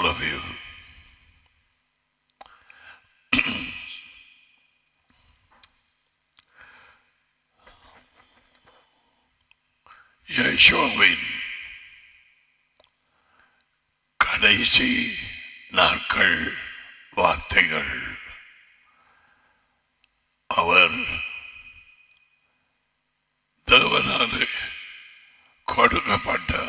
all of you. யேசுவின் கடைசி நாட்கள் வார்த்தைகள் அவர் தேவனாலே கொடுக்கப்பட்ட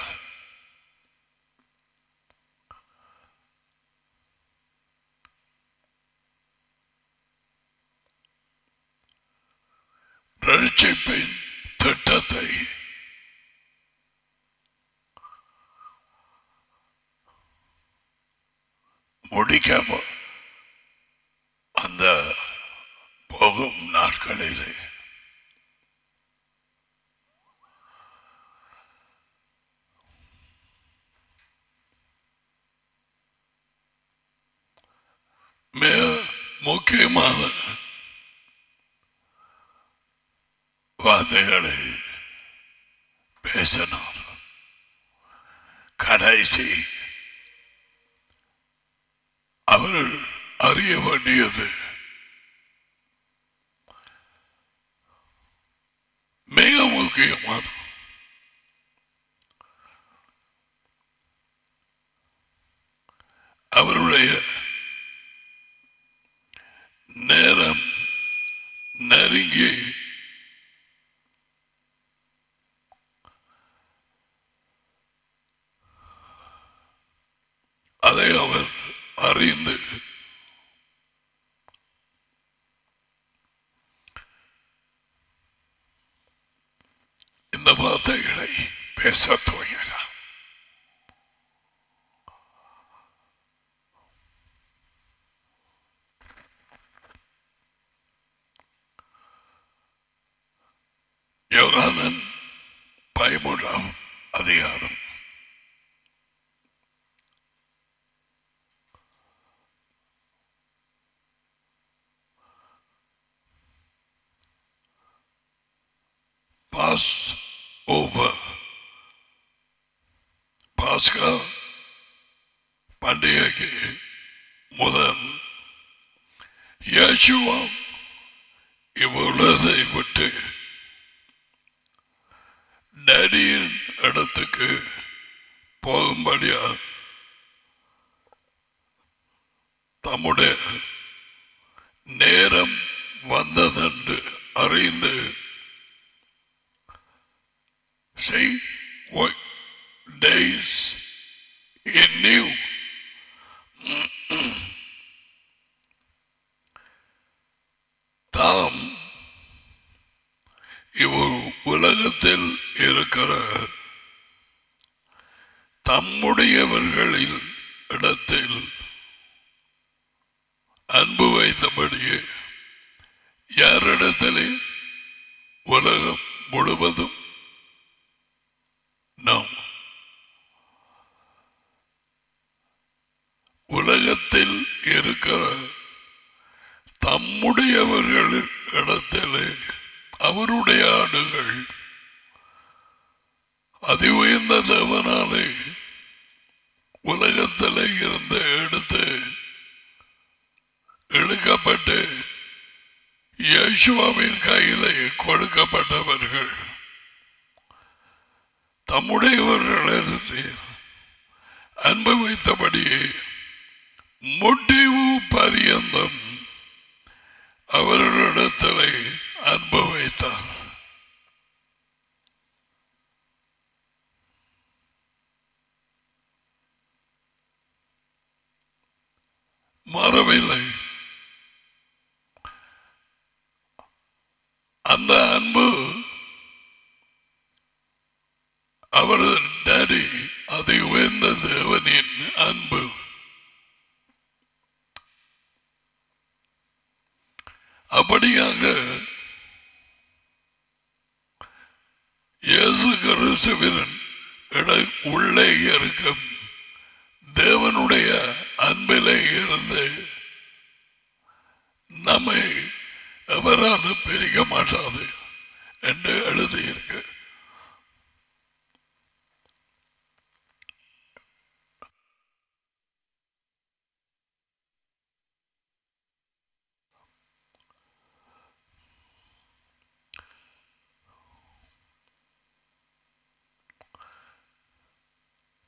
ரட்சிப்பின் திட்டத்தை முடிக்க போ- அந்த போகும் நாட்களிலே மிக முக்கியமான வார்த்தைகளை பேசினார் கடைசி அவர்கள் அறிய வேண்டியது மிக முக்கியமான அவருடைய நேரம் நெருங்கி அதை அவர் அறிந்து இந்த வார்த்தைகளை பேசத் துவங்கினார் யோகானன் பதிமூன்றாம் அதிகாரம் பாஸ் ஓவர் பாஸ்கா பண்டிகைக்கு முதல் யேசுவா இவ்வுலகத்தை விட்டு டேடியின் இடத்துக்கு போகும்படியா தம்முடைய நேரம் வந்ததென்று அறிந்து See what days he knew. தாம் இவர் உலகத்தில் இருக்கிற தம்முடையவர்களில் இடத்தில் அன்பு வைத்தபடியே யாரிடத்திலே உலகம் முழுவதும் No. உலகத்தில் இருக்கிற தம்முடையவர்கள் இடத்திலே அவருடைய ஆடுகள் அதி உயர்ந்த தேவனாலே உலகத்திலே இருந்து எடுத்து இழுக்கப்பட்டு இயேசுவாவின் கையிலே கொடுக்கப்பட்டவர்கள் தம்முடையவர்களிடத்தில் அனுபவித்தபடியே முடிவு பரியந்தம் அவர்களிடத்திலே அனுபவித்தார் மாறவில்லை அந்த அன்பு அவரது டாடி அதை உயர்ந்த தேவனின் அன்பு அப்படியாக இயேசு கிறிஸ்துவின் இட உள்ளே இருக்கும் தேவனுடைய அன்பிலே இருந்து நம்மை எவராலும் பிரிக்க மாட்டாது என்று எழுதியிருக்கு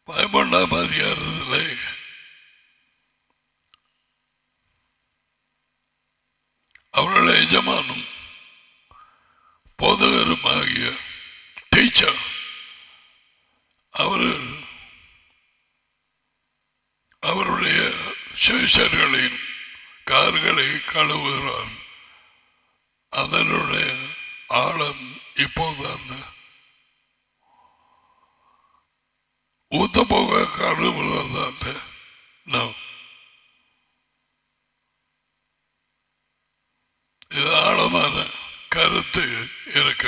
பதிமூன்றாம் அதிகாரத்திலே அவருடைய எஜமானும் போதகருமாகிய டீச்சர் அவர் அவருடைய சிஷர்களின் கால்களை கழுவுகிறார் அதனுடைய ஆழம் இப்போதான் ஊத்த போக கழுவுறதால No. இது ஆழமான கருத்து இருக்கு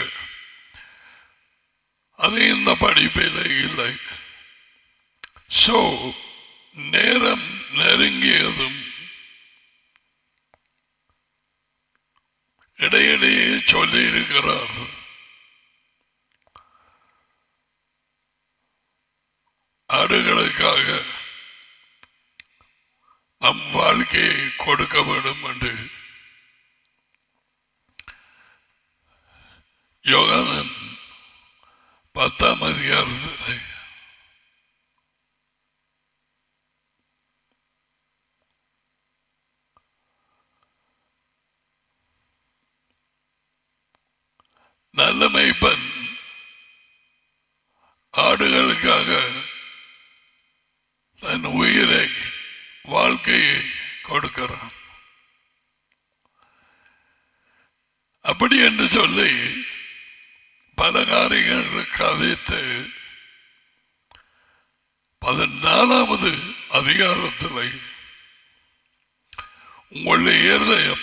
அது இந்த படிப்பில் இல்லை சோ நேரம் நெருங்கியதும் இடையிடையே சொல்லி இருக்கிறார் ஆடுகளுக்காக நம் வாழ்க்கையை கொடுக்க வேண்டும் என்று யோகானன் பத்தாம் அதிகாரத்தில் நல்ல மெய்ப்பன் ஆடுகளுக்காக தன் உயிரை வாழ்க்கையை கொடுக்கிறான் அப்படி என்று சொல்லி பல காரியங்கள் கதைத்து பதினாலாவது அதிகாரத்தில் உங்களுடைய இருதயம்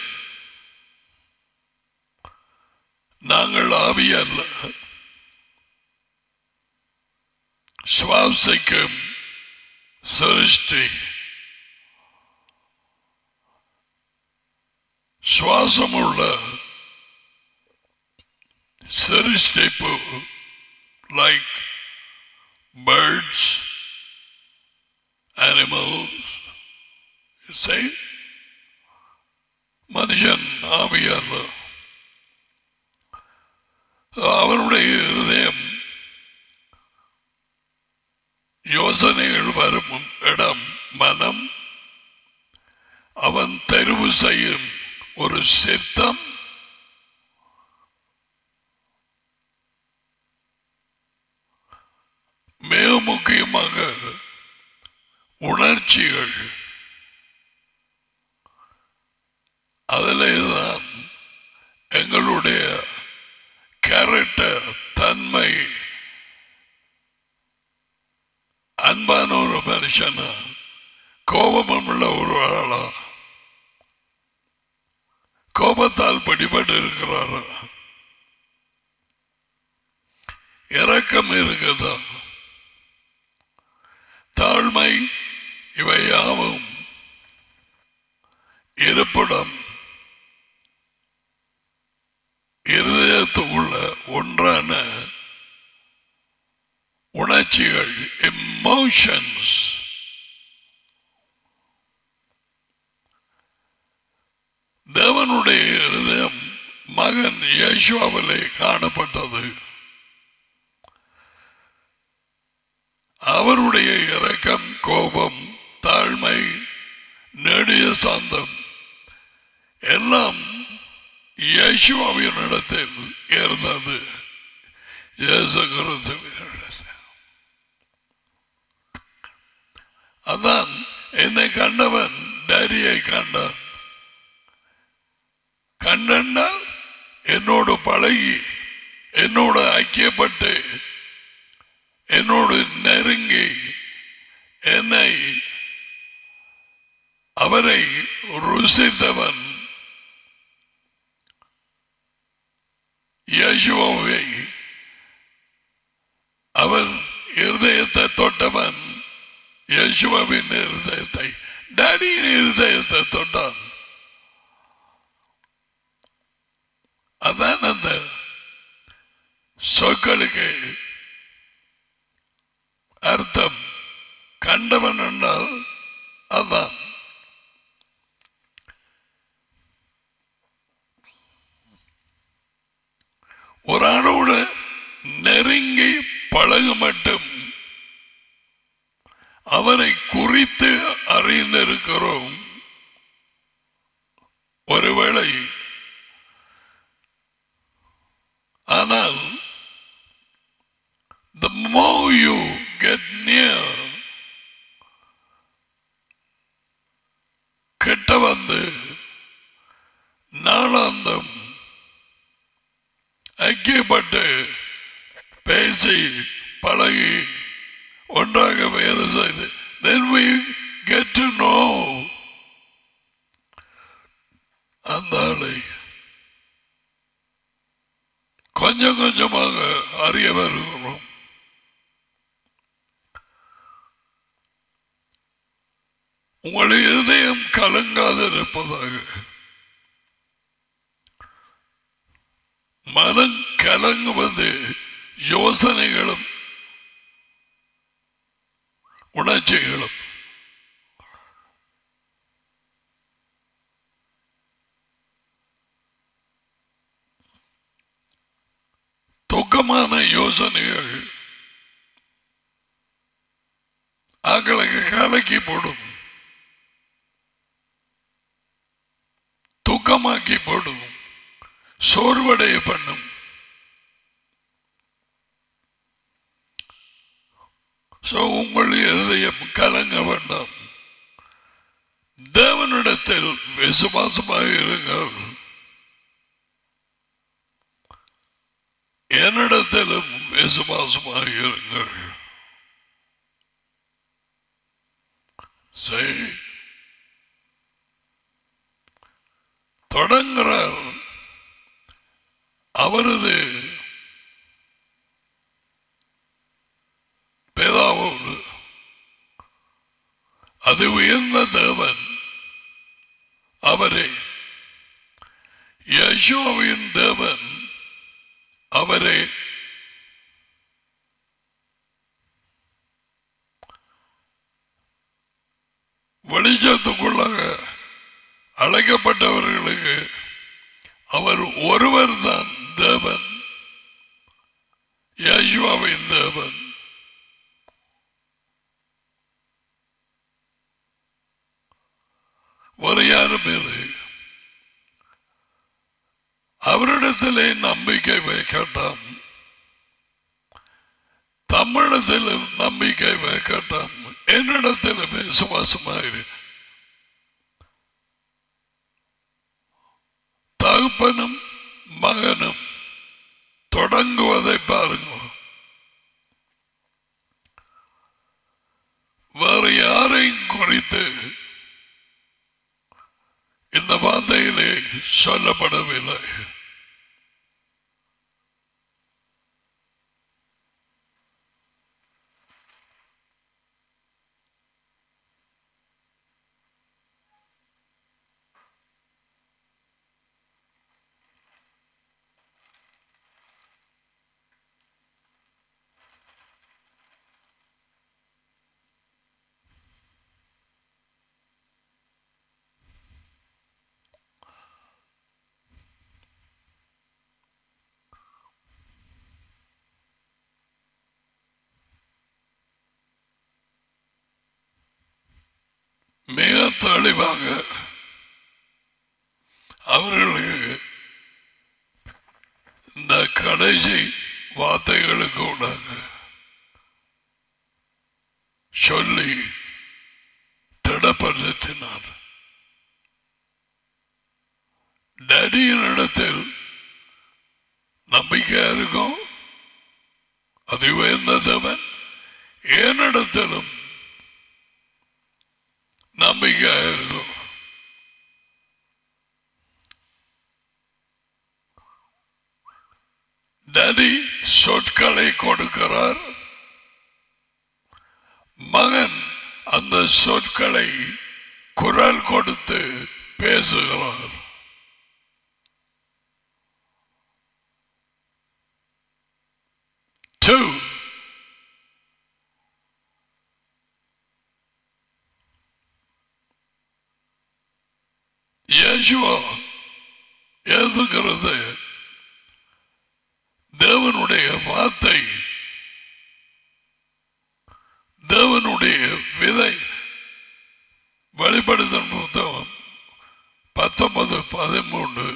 நாங்கள் ஆவி அல்ல சுவாசிக்கும் சிருஷ்டி சுவாசமுள்ள சிருஷ்டிப்பு லைக் பேர்ட்ஸ் அனிமல்ஸ் say மனுஷன் ஆவியல்ல அவனுடைய இருதயம் யோசனைகள் வரும் இடம் மனம் அவன் தெரிவு செய்யும் ஒரு சித்தம் மிக முக்கியமாக உணர்ச்சிகள் அதிலே தான் எங்களுடைய கேரக்டர் தன்மை அன்பான ஒரு மனுஷனா கோபம் உள்ள ஒரு ஆளா கோபத்தால் பிடிபட்டு இருக்கிறாரா இரக்கம் இருக்குதா தாழ்மை இவை யாவும் இருப்பிடம் இருதயத்துக்குள்ள ஒன்றான உணர்ச்சிகள் எமோஷன்ஸ் தேவனுடைய இருதயம் மகன் யேசுவாவிலே காணப்பட்டது அவருடைய இரக்கம் கோபம் தாழ்மை நெடிய சாந்தம் எல்லாம் யேசுவாவின் இடத்தில் இருந்தது இயேசு கிறிஸ்துவினிடத்தில். அதான் என்னை கண்டவன் டேரியை கண்டான் கண்டால் என்னோடு பழகி என்னோடு ஐக்கியப்பட்டு என்னோடு நெருங்கி என்னை அவரை ருசித்தவன் யேசுவை அவர் இருதயத்தை தொட்டவன் யேசுவின் இருதயத்தை டேடியின் இருதயத்தை தொட்டான் அதான் அந்த சொற்களுக்கு அர்த்தம் கண்டவன் என்றால் அதான் ஒரு ஆளோட நெருங்கி பழக மட்டும் அவரை குறித்து அறிந்திருக்கிறோம் ஒருவேளை ஆனால் the more you get near கிட்ட வந்து நாளாந்தம் ஐக்கியப்பட்டு பேசி பழகி ஒன்றாக வேலை செய்து then we get to know அந்த ஆளை கொஞ்சம் கொஞ்சமாக அறிய வருகிறோம் உங்கள் இருதயம் கலங்காதிருப்பதாக மனம் கலங்குவது யோசனைகளும் உணர்ச்சிகளும் துக்கமான யோசனைகள் ஆக்களுக்கு கலக்கி போடும் துக்கமாக்கி போடும் சோர்வடைய பண்ணும் சோ உங்கள் இருதயம் கலங்க வேண்டாம் தேவனிடத்தில் விசுவாசமாக இருங்கள் என்னிடத்திலும் விசுவாசமாக இருங்கள் சரி தொடங்குறார் அவரது பிதாவோடு அது உயர்ந்த தேவன் அவரே யசோவின் தேவன் அவரே வெளிச்சத்துக்குள்ளாக அழைக்கப்பட்டவர்களுக்கு அவர் ஒருவர் தான் தேவன் யேசுவாவின் தேவன் ஒரு யாரும் இல்லை அவரிடத்திலே நம்பிக்கை வைக்கட்டாம் தமிழத்திலும் நம்பிக்கை வைக்கட்டாம் என்னிடத்திலும் விசுவாசமாயிரு தகப்பனும் மகனும் தொடங்குவதை பாருங்க வேறு யாரையும் குறித்து இந்த வார்த்தையிலே சொல்லப்படவில்லை மிக தெளிவாக அவர்களுக்கு இந்த கடைசி வார்த்தைகளுக்கு உண்டாக சொல்லி திடப்படுத்தினார் டேடியின் இடத்தில் நம்பிக்கையா இருக்கும் அது உயர்ந்ததவன் என்னிடத்திலும் நம்பிக்கையாக இருக்கும் டேடி சொற்களை கொடுக்கிறார் மகன் அந்த சொற்களை குரல் கொடுத்து பேசுகிறார் Two. இயேசுவா ஏதுகிறது தேவனுடைய வார்த்தை தேவனுடைய வித வெளிப்படுத்தும் புத்தகம் பத்தொன்பது பதிமூன்று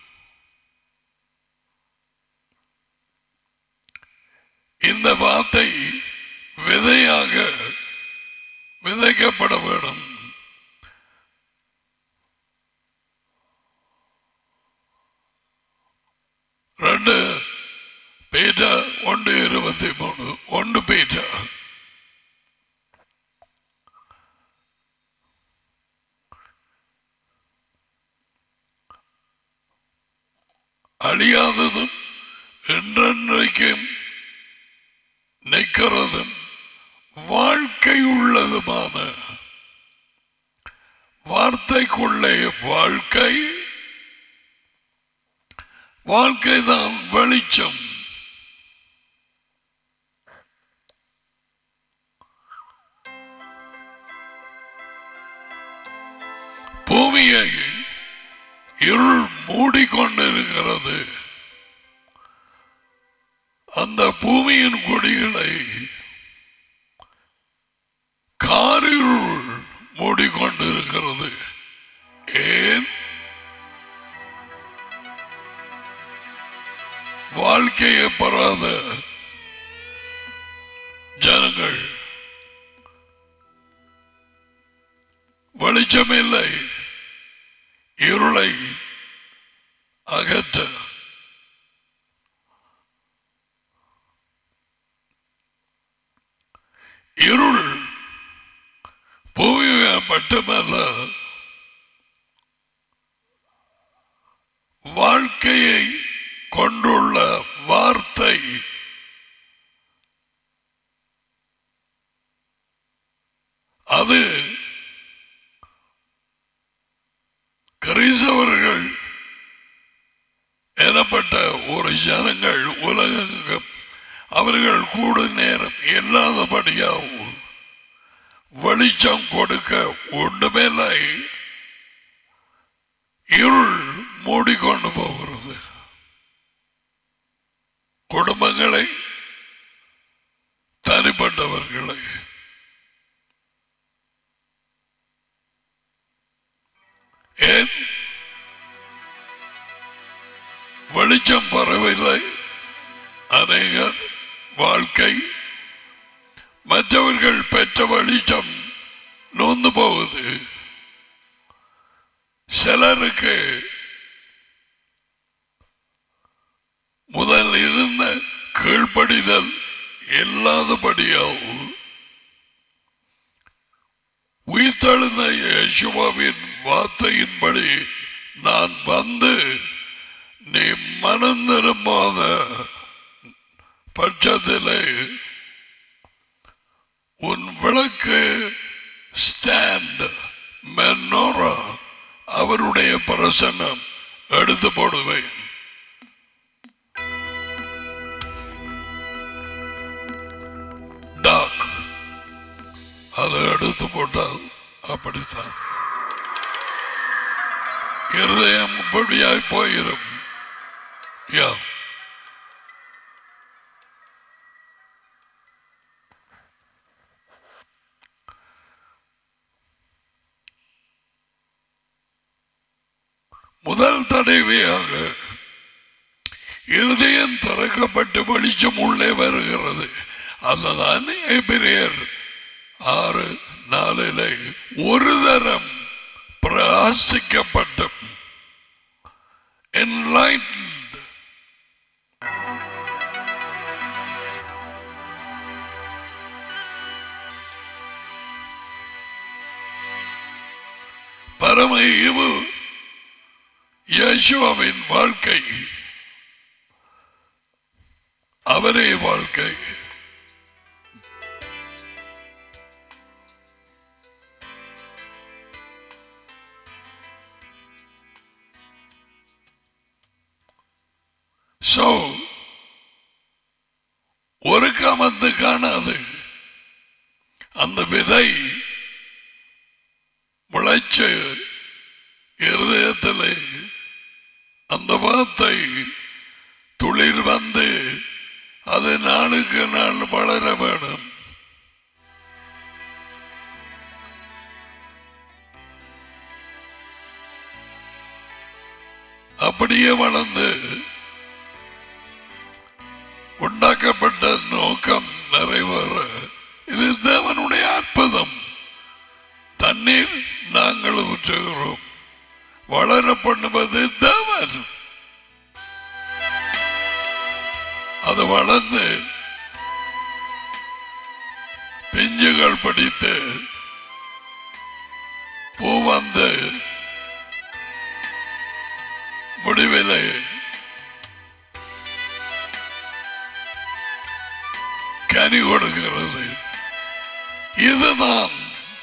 இந்த வார்த்தை விதையாக விதைக்கப்பட வேண்டும் ரெண்டு பேட்டா ஒன்று இருபத்தி மூணு ஒன்று பேட்டா அழியாததும் என்றென்றைக்கும் நிற்கிறதும் வாழ்க்கை உள்ளதுமான வார்த்தைக்குள்ளே வாழ்க்கை வாழ்க்கைதான் வெளிச்சம் பூமியை இருள் மூடிக்கொண்டிருக்கிறது அந்த பூமியின் கொடிகளை காரிருள் மூடிக்கொண்டிருக்கிறது ஏன் வாழ்க்கையை பெறாத ஜனங்கள் வெளிச்சமில்லை இருளை அகற்ற இருள் பூமியை மட்டுமல்ல வாழ்க்கையை கொண்டுள்ள வார்த்தை அது கிறிஸ்தவர்கள் எனப்பட்ட ஒரு ஜனங்கள் உலகெங்கும் அவர்கள் கூட நேரம் இல்லாதபடியாகவும் வெளிச்சம் கொடுக்க ஒன்றுமில்லை இருள் மூடிக்கொண்டு போகிறது குடும்பங்களை தனிப்பட்டவர்களை ஏன் வெளிச்சம் பரவில்லை அநேகர் வாழ்க்கை மற்றவர்கள் பெற்ற வெளிச்சம் நோந்து போகுது சிலருக்கு முதல் இருந்த கீழ்ப்படிதல் இல்லாதபடியாகவும் உயிர்த்தெழுந்த யேசுவாவின் வார்த்தையின்படி நான் வந்து நீ மனம் திரும்பாத பட்சத்திலே உன் விளக்கு ஸ்டாண்ட் மென்னோரா அவருடைய பிரசன்னம் எடுத்து போடுவேன் டாக் அதை எடுத்து போட்டால் அப்படித்தான் இருதயம் இப்படியாய் போயிரும் யா முதல் தடவையாக இருதயம் திறக்கப்பட்டு வெளிச்சம் உள்ளே வருகிறது அதுதான் எபிரேயர் ஆறு நாளிலே ஒரு தரம் பிரகாசிக்கப்பட்ட enlightened பரம ஈவு யேசுவாவின் வாழ்க்கை அவரே வாழ்க்கை சோ ஒரு கமந்து காணாது அந்த விதை முளைச்சு இருதயத்திலே அந்த வார்த்தை துளிர் வந்து அது நாளுக்கு நாள் வளர வேணும் அப்படியே வளர்ந்து உண்டாக்கப்பட்ட நோக்கம் நிறைவேற இது தேவனுடைய அற்புதம் தண்ணீர் நாங்கள் ஊற்றுகிறோம் வளர பண்ணுவது தேவன் அது வளர்ந்து பிஞ்சுகள் படித்து பூ வந்து முடிவிலே கனி கொடுக்கிறது இதுதான்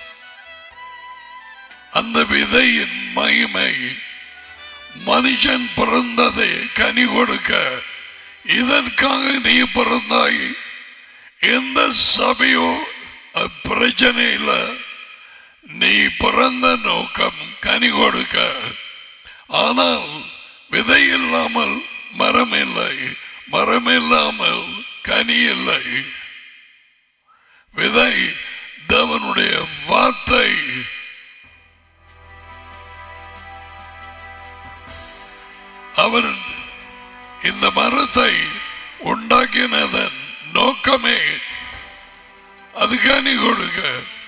அந்த விதையின் மகிமை மனுஷன் பிறந்ததை கனி கொடுக்க இதற்காக நீ பிறந்தாய் எந்த சபையோ அது பிரச்சனை இல்லை நீ பிறந்த நோக்கம் கனி கொடுக்க ஆனால் விதை இல்லாமல் மரம் இல்லை மரம் இல்லாமல் கனி இல்லை விதை தேவனுடைய வார்த்தை அவர் இந்த மரத்தை உண்டாக்கினதன் நோக்கமே அது கனி கொடுக்க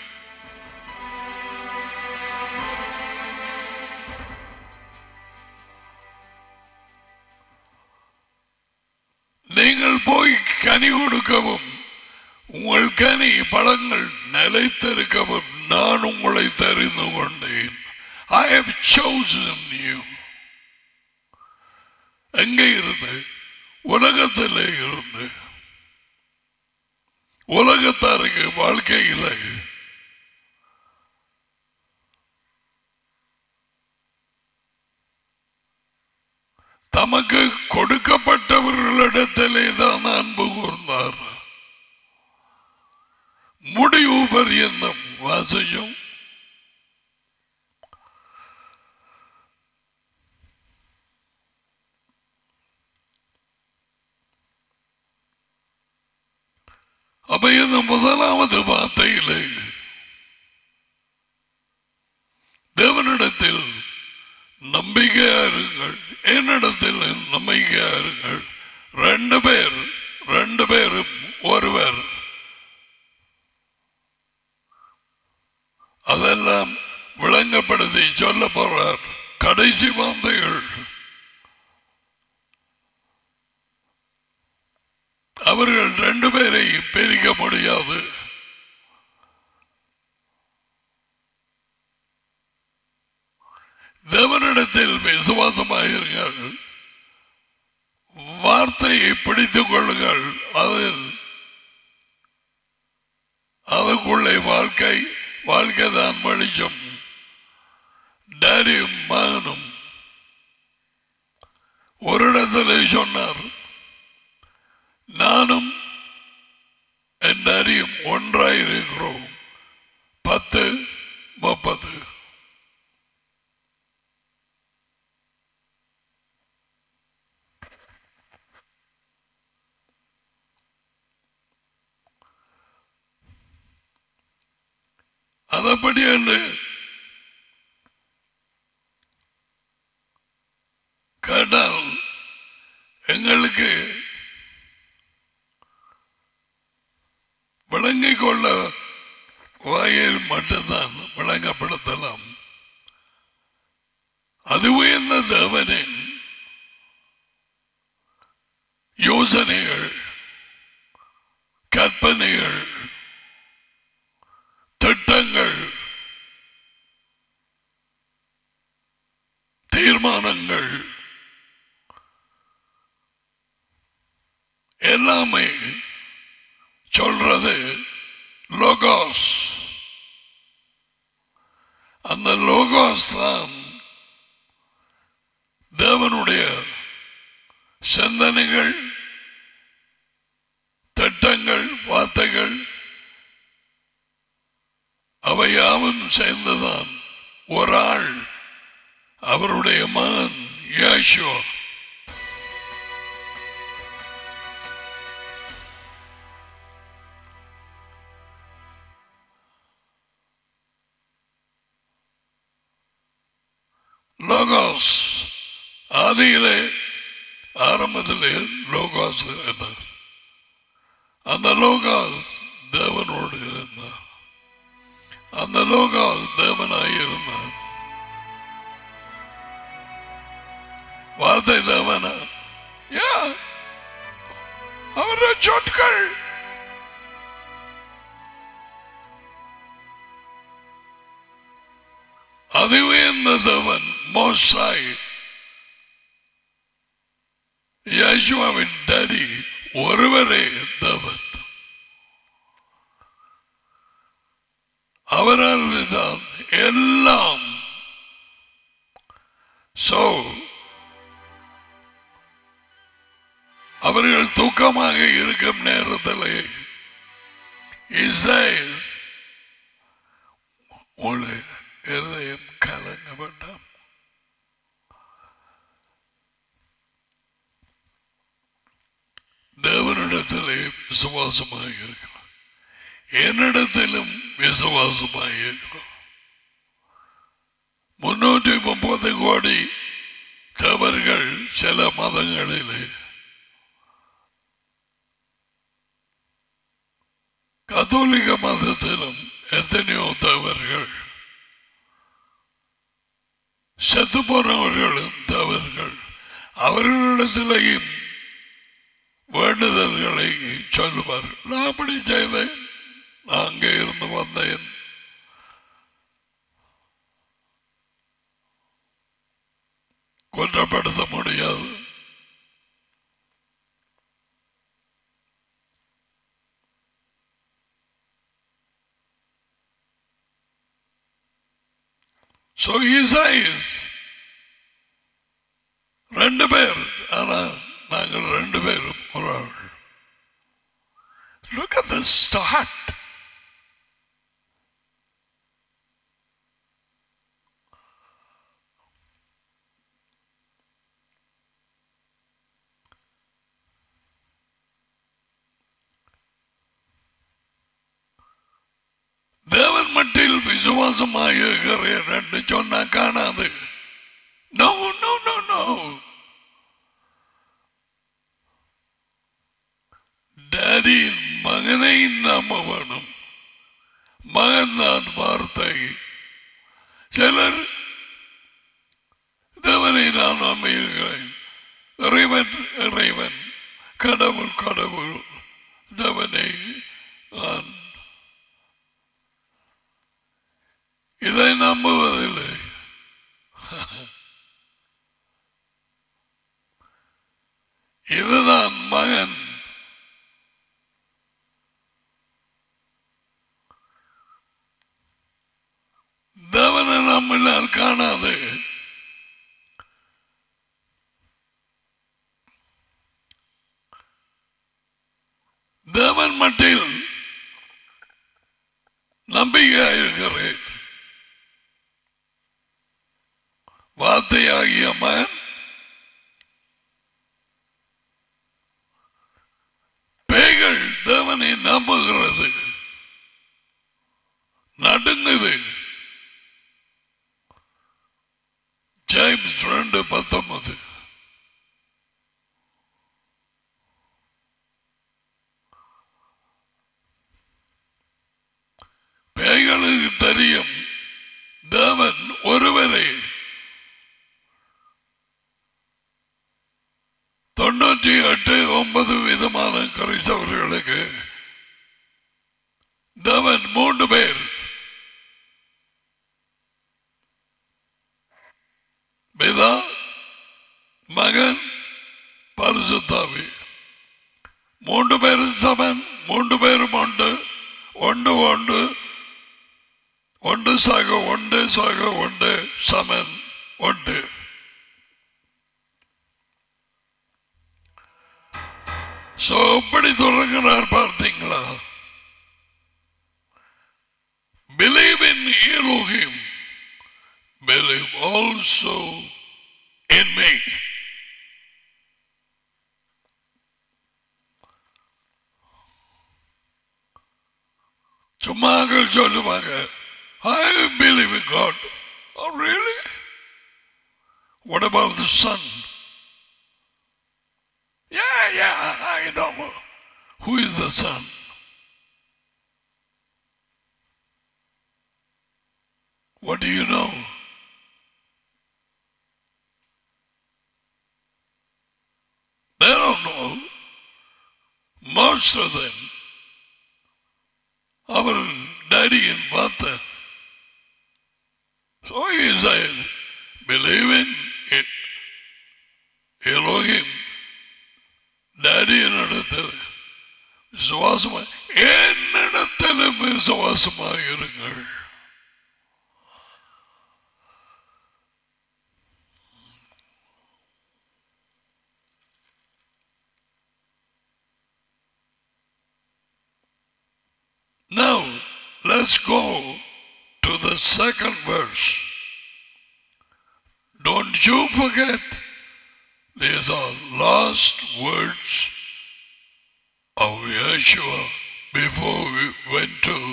நீங்கள் போய் கனி கொடுக்கவும் உங்கள் கனி பழங்கள் நிலைத்திருக்கவும் நான் உங்களை தெரிந்து கொண்டேன் ஐ have chosen you எங்கே இருந்து உலகத்திலே இருந்து உலகத்தாருக்கு வாழ்க்கை இல்லை தமக்கு கொடுக்கப்பட்டவர்களிடத்திலே தான் அன்பு கூர்ந்தார் முடிவு பரியந்தம் வாசியும் அப்ப இந்த முதலாவது வார்த்தையிலே தேவனிடத்தில் நம்பிக்கையா இருங்கள் என்னிடத்தில் நம்பிக்கையா இருங்கள் ரெண்டு பேர் ரெண்டு பேரும் ஒருவர் அதெல்லாம் விளங்கப்படுத்தி சொல்ல போறார் கடைசி வார்த்தைகள் அவர்கள் ரெண்டு பேரை பிரிக்க முடியாது தேவனிடத்தில் விசுவாசமாயிருங்கள் வார்த்தையை பிடித்துக் கொள்ளுங்கள் அதில் அதுக்குள்ளே வாழ்க்கை வாழ்க்கை தான் வெளிச்சம் டேரியும் மகனும் ஒரு இடத்திலே சொன்னார் நானும் என் டேரியும் ஒன்றாயிருக்கிறோம் பத்து முப்பது அதப்படி என்று கேட்டால் எங்களுக்கு விளங்கிக் கொள்ள வாயில் மட்டும்தான் விளங்கப்படுத்தலாம் அது உயர்ந்த தேவனின் யோசனைகள் கற்பனைகள் திட்டங்கள் தீர்மானங்கள் எல்லாமே சொல்றது லோகாஸ் அந்த லோகாஸ் தான் தேவனுடைய சிந்தனைகள் திட்டங்கள் வார்த்தைகள் அவை யாவும் சேர்ந்துதான் ஒரு ஆள் அவருடைய மகன் யாஷோ லோகோஸ் ஆதியிலே ஆரம்பத்திலே லோகாஸ் இருந்தார் அந்த லோகாஸ் தேவனோடு இருந்தார் அந்த லோகாஸ் தேவனாய் இருந்தார் வார்த்தை தேவனா Yeah. அவருடைய சொற்கள் அதுவே இந்த தேவன் மோசாய் யேசுவாவின் டடி ஒருவரே தேவன் அவரால் தான் எல்லாம் சோ அவர்கள் தூக்கமாக இருக்கும் நேரத்தில் இசைஸ் உங்களை இருதயம் கலங்க வேண்டாம் தேவனிடத்திலே விசுவாசமாக இருக்கும் என்னிடத்திலும் விசுவாசமாக இருக்கும் முன்னூற்றி முப்பது கோடி தவறுகள் சில மதங்களிலே கத்தோலிக்க மதத்திலும் எத்தனையோ தவறுகள் செத்து போனவர்களும் தவறுகள் அவர்களிடத்திலேயும் வேண்டுதல்களை சொல்லுவார் நான் அப்படி செய்தேன் நான் அங்கே இருந்து வந்தேன் குற்றப்படுத்த முடியாது So he says, ரெண்டு பேர் ஆனா நாங்கள் ரெண்டு பேரும் ஒரு ஆள் Look at the start. தேவன் மட்டில் விசுவாசமாக இருக்கிறேன் என்று சொன்னா காணாது நோ நோ நோ நோ டேடியின் மகனை நம்ப வேணும் மகன் தான் வார்த்தை சிலர் தேவனை நான் நம்பியிருக்கிறேன் இறைவன் இறைவன் கடவுள் கடவுள் தேவனை நான் இதை நம்புவதில்லை இதுதான் மகன் தேவனை நம்மளால் காணாது தேவன் மட்டில் நம்பிக்கையாயிருக்கிறேன் வார்த்தையாகிய மகன் பேய்கள் தேவனை நம்புகிறது நடுங்குது ஜேம்ஸ் ரெண்டு பத்தொன்பது பேய்களுக்கு தெரியும் தேவன் ஒருவரே தொண்ணூற்றி எட்டு ஒன்பது விதமான கிறிஸ்தவர்களுக்கு தேவன் மூன்று பேர் பிதா மகன் பரிசுத்தாவி மூன்று பேரும் சமன் மூன்று பேரும் உண்டு ஒன்று ஒன்று ஒன்று சாக ஒன்று சாக ஒன்று சமன் ஒன்று சோ எப்படி தொடங்குறார் பார்த்தீங்களா believe in Elohim believe also in me சும்மாக்கள் சொல்லுவாங்க I believe in God. Oh, really? What about the Son? Yeah, yeah, I know. Who is the Son? What do you know? They don't know. Most of them. அவர் டேடியின் பார்த்த So he says, believe in it. Elohim, டேடியின் இடத்தில் விசுவாசமா என்னிடத்திலும் விசுவாசமாக இருங்கள் Now, let's go to the second verse. Don't you forget, these are last words of Yeshua before we went to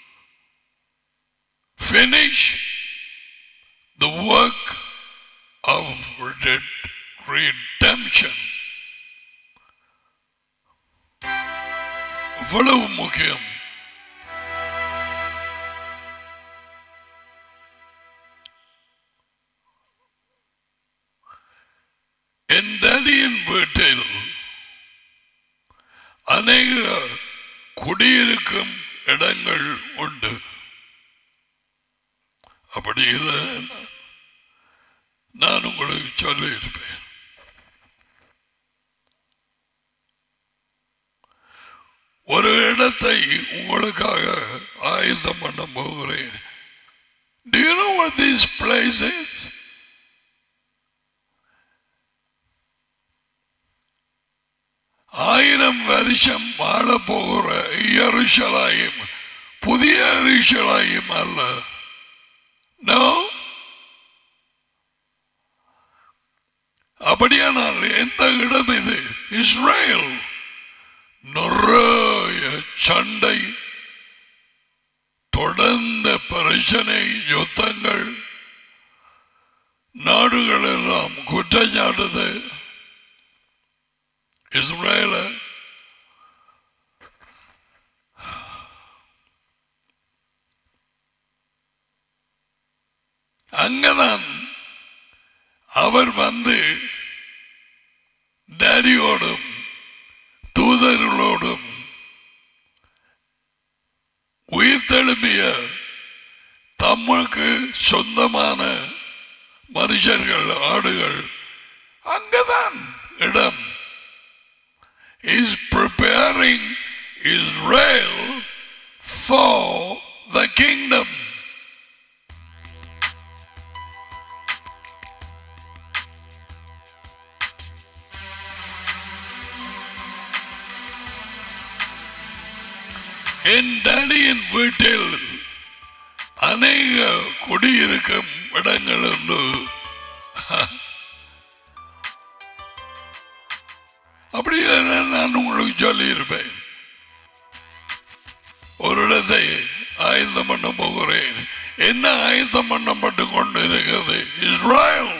finish the work of red- redemption. அவ்வளவு முக்கியம் என் டேடியின் வீட்டில் அநேக குடியிருக்கும் இடங்கள் உண்டு அப்படி இல்லை நான் உங்களுக்கு சொல்லியிருப்பேன் ஒரு இடத்தை உங்களுக்காக ஆயுதம் பண்ண போகிறேன் Do you know what this place is? ஆயிரம் வருஷம் வாழ போகிற எருஷலாயும் புதிய எருஷலாயும் அல்ல நோ அப்படியானால் எந்த இடம் இது இஸ்ரேல் நிறைய சண்டை தொடர்ந்த பிரச்சனை யுத்தங்கள் நாடுகள் எல்லாம் குற்றச்சாட்டுது இஸ்ரேல அங்கதான் அவர் வந்து டேடியோடும் தூதர்களோடும் உயிர்த்தெழும்பிய தமக்கு சொந்தமான மனுஷர்கள் ஆடுகள் அங்கதான் இடம் is preparing Israel for the kingdom. என் டேடியின் வீட்டில் அநேக குடியிருக்கும் இடங்கள் உண்டு அப்படி இல்லைன்னா நான் உங்களுக்கு சொல்லியிருப்பேன் ஒரு இடத்தை ஆயுதம் பண்ண போகிறேன் என்ன ஆயுதம் பண்ணப்பட்டு கொண்டு இருக்கிறது இஸ்ராயல்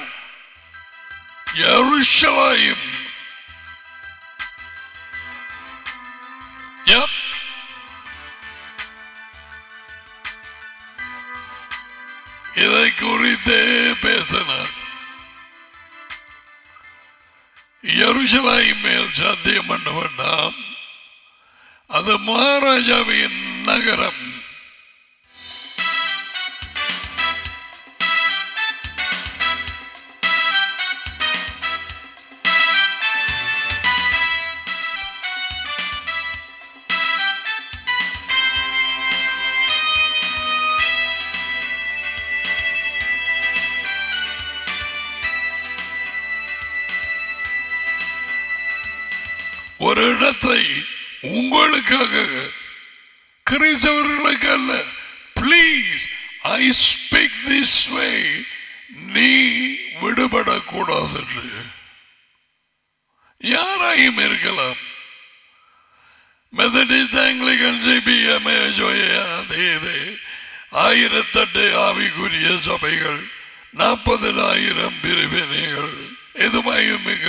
எருஷலாயும் Yep. இதை குறித்தே பேசினார் எருசலாய் மேல் சாத்தியம் பண்ண வேண்டாம் அது மகாராஜாவின் நகரம் ஒரு இடத்தை உங்களுக்காக கிறிஸ்தவர்களுக்கு அல்ல please I speak this way நீ விடுபடக்கூடாது என்று யாராயும் இருக்கலாம் மெதடிஸ்ட் ஆங்கிலிகன் ஜிபிஎம்ஏ ஜோயா அது இது ஆயிரத்தெட்டு ஆவிக்குரிய சபைகள் நாற்பதினாயிரம் பிரிவினைகள் எதுமையும் மிக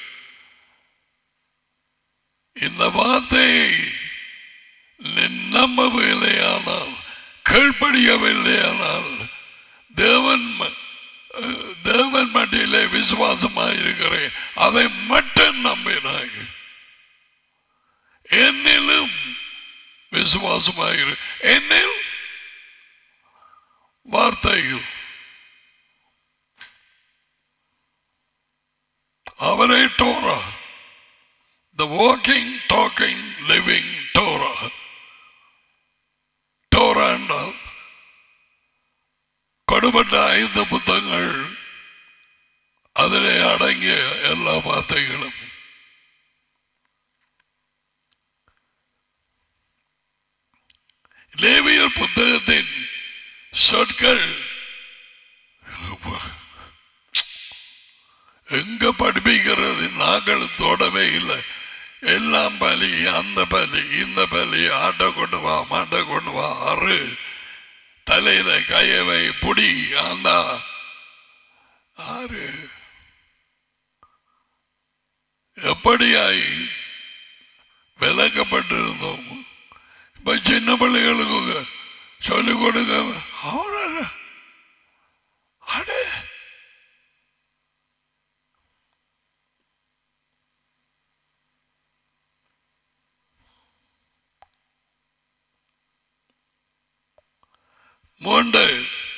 இந்த வார்த்தையை நீ நம்பவில்லையானால் கீழ்ப்படியவில்லையானால் தேவன் ம- அஹ், தேவன் மட்டியிலே விசுவாசமாயிருக்கிறேன் அதை மட்டும் நம்பினாய் என்னிலும் விசுவாசமாயிரு என்னில் வார்த்தையில் அவரே Torah the walking talking living Torah Torah என்றால் கொடுபட்ட ஐந்து புத்தகங்கள் அதிலே அடங்கிய எல்லா வார்த்தைகளும் லேவியர் புத்தகத்தின் சொற்கள் எங்க படிப்பிக்கிறது நாங்கள் தொடவே இல்லை எல்லாம் பலி அந்த பலி இந்த பலி ஆட்டை கொண்டு வா மாட்டை கொண்டு வா அறு தலையில கையவை புடி அந்த ஆறு எப்படியாய் விளக்கப்பட்டிருந்தோம் இப்ப சின்ன பிள்ளைகளுக்கு சொல்லிக் கொடுக்க அவர அடே மூன்று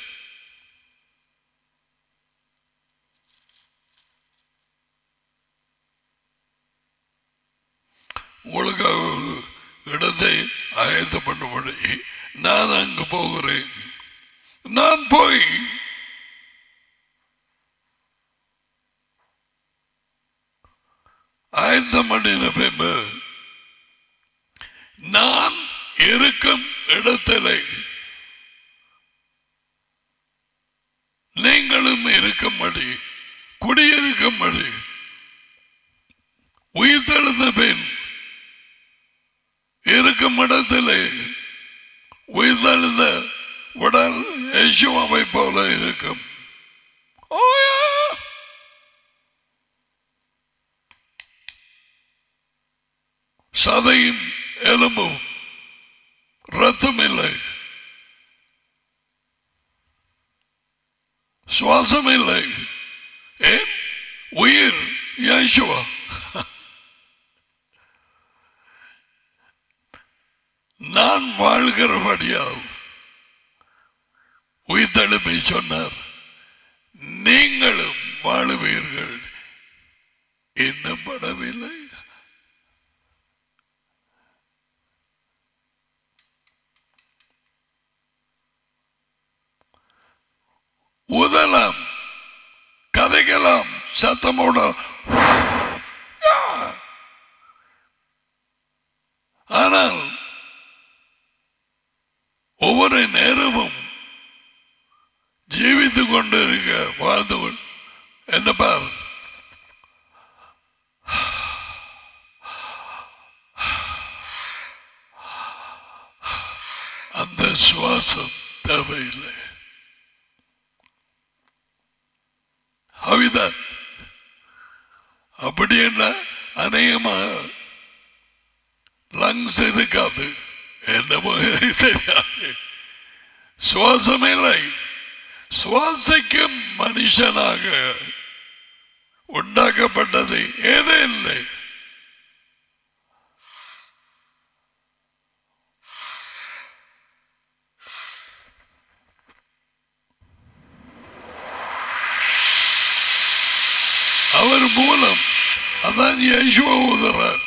உங்களுக்காக ஒரு இடத்தை ஆயத்த பண்ணும்படி நான் அங்கு போகிறேன் நான் போய் ஆயத்தம் பண்ணின பின்பு நான் இருக்கும் இடத்திலே நீங்களும் இருக்கும்படி குடியிருக்கும்படி உயிர்த்தெழுந்த பின் இருக்கும் இடத்திலே உயிர்த்தெழுந்த உடல் யேசுவாவை போல இருக்கும் ஓ, yeah. சதையும் எலும்பும் ரத்தம் இல்லை சுவாசம் இல்லை ஏன் உயிர் யேசுவா நான் வாழ்கிறபடியால் உயிர்த்தெழுப்பை சொன்னார் நீங்களும் வாழுவீர்கள் என்னப்படவில்லை ஊதலாம் கதைக்கலாம் சத்தமோட ஆனால் ஒவ்வொரு நேரமும் ஜீவித்துக் கொண்டு இருக்க வாழ்ந்து கொண்டு என்ன பார் அந்த சுவாசம் தேவையில்லை அவிதான் அப்படி என்ன அநேகமாக லங்ஸ் இருக்காது என்னமோ எனக்கு தெரியாது சுவாசம் இல்லை சுவாசிக்கும் மனுஷனாக உண்டாக்கப்பட்டது ஏதே இல்லை அவர் மூலம் அதான் யேசுவ உதறார்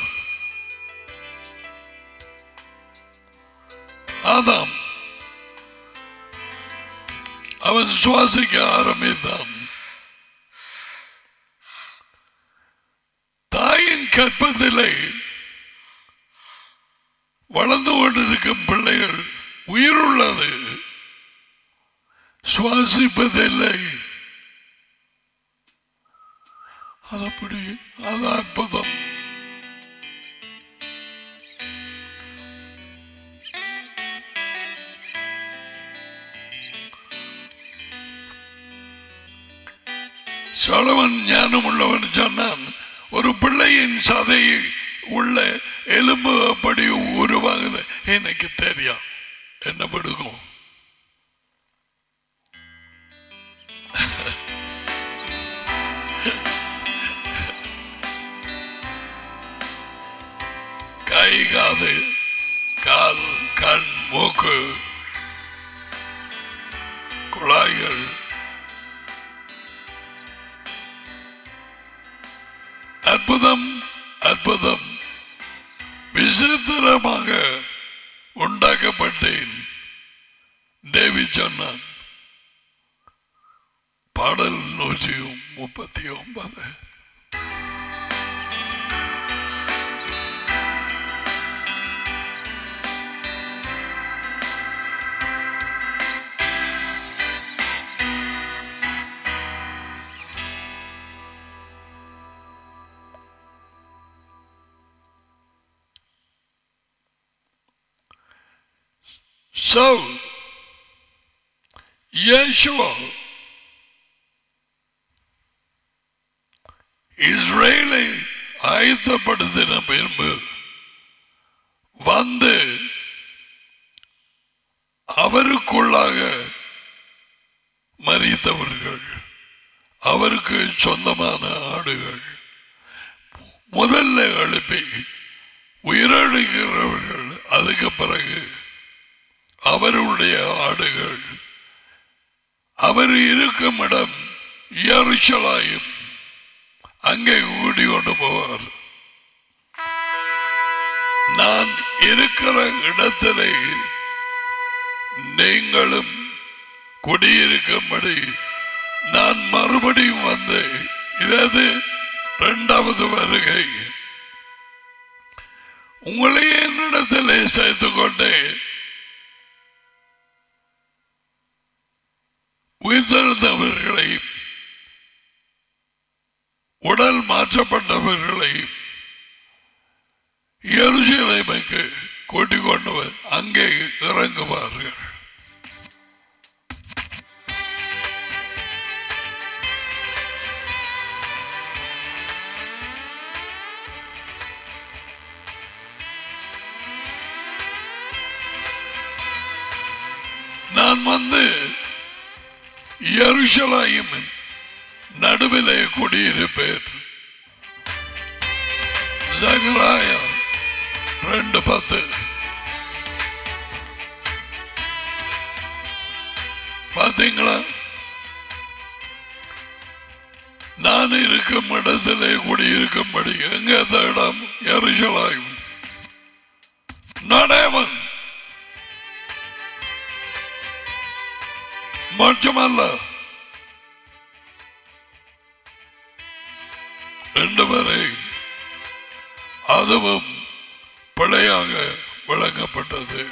ஆதாம் அவன் சுவாசிக்க ஆரம்பித்தான் தாயின் கற்பத்திலே வளர்ந்து கொண்டிருக்கும் பிள்ளைகள் உயிருள்ளது சுவாசிப்பதில்லை அது அப்படி அது அற்புதம் சோழவன் ஞானம் உள்ளவன் சொன்னான் ஒரு பிள்ளையின் சதையை உள்ள எலும்பு அப்படி உருவாகுது எனக்கு தெரியும் என்ன படுக்கும் கை காது கால் கண் மூக்கு குழாய்கள் அற்புதம் அற்புதம் விசித்திரமாக உண்டாக்கப்பட்டேன் தேவி சொன்னான் பாடல் நூற்றி முப்பத்தி ஒன்பது So, Yeshua, இஸ்ரேலை ஆயத்தப்படுத்தின பின்பு வந்து அவருக்குள்ளாக மறித்தவர்கள் அவருக்கு சொந்தமான ஆடுகள் முதல்ல எழுப்பி உயிரிழக்கிறவர்கள் அதுக்கு பிறகு அவருடைய ஆடுகள் அவர் இருக்கும் இடம் எருசலாயும் அங்கே கூடி கொண்டு போவார் நான் இருக்கிற இடத்திலே நீங்களும் குடியிருக்கும்படி நான் மறுபடியும் வந்து இதது இரண்டாவது வருகை உங்களை என்னிடத்திலே சேர்த்துக் கொண்டேன் உயிர்த்தெழுந்தவர்களை உடல் மாற்றப்பட்டவர்களை எருசலேமுக்கு கூட்டிக் கொண்டு வந்து அங்கே இறங்குவார்கள் நான் வந்து எருசலாயும் நடுவிலே குடியிருப்பேன் சகராயா ரெண்டு பத்து பாத்தீங்களா நான் இருக்கும் இடத்திலே குடியிருக்கும்படி எங்க அந்த இடம் எருசலாயும் நடவன் மட்டுமல்ல ரெண்டு பேரை அதுவும் பிழையாக விளங்கப்பட்டது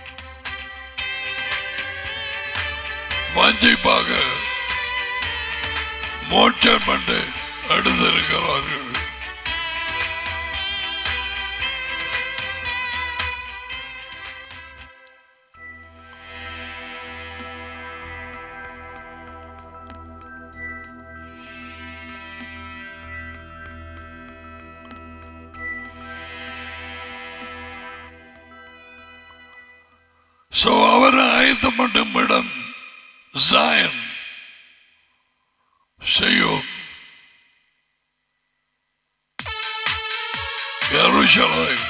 வஞ்சிப்பாக மோட்சம் பண்ணி எடுத்திருக்கிறார்கள் சோ அவர் ஆயத்தம் பண்ணும் இடம் ஜாயன் செய்யும் எருசலேம்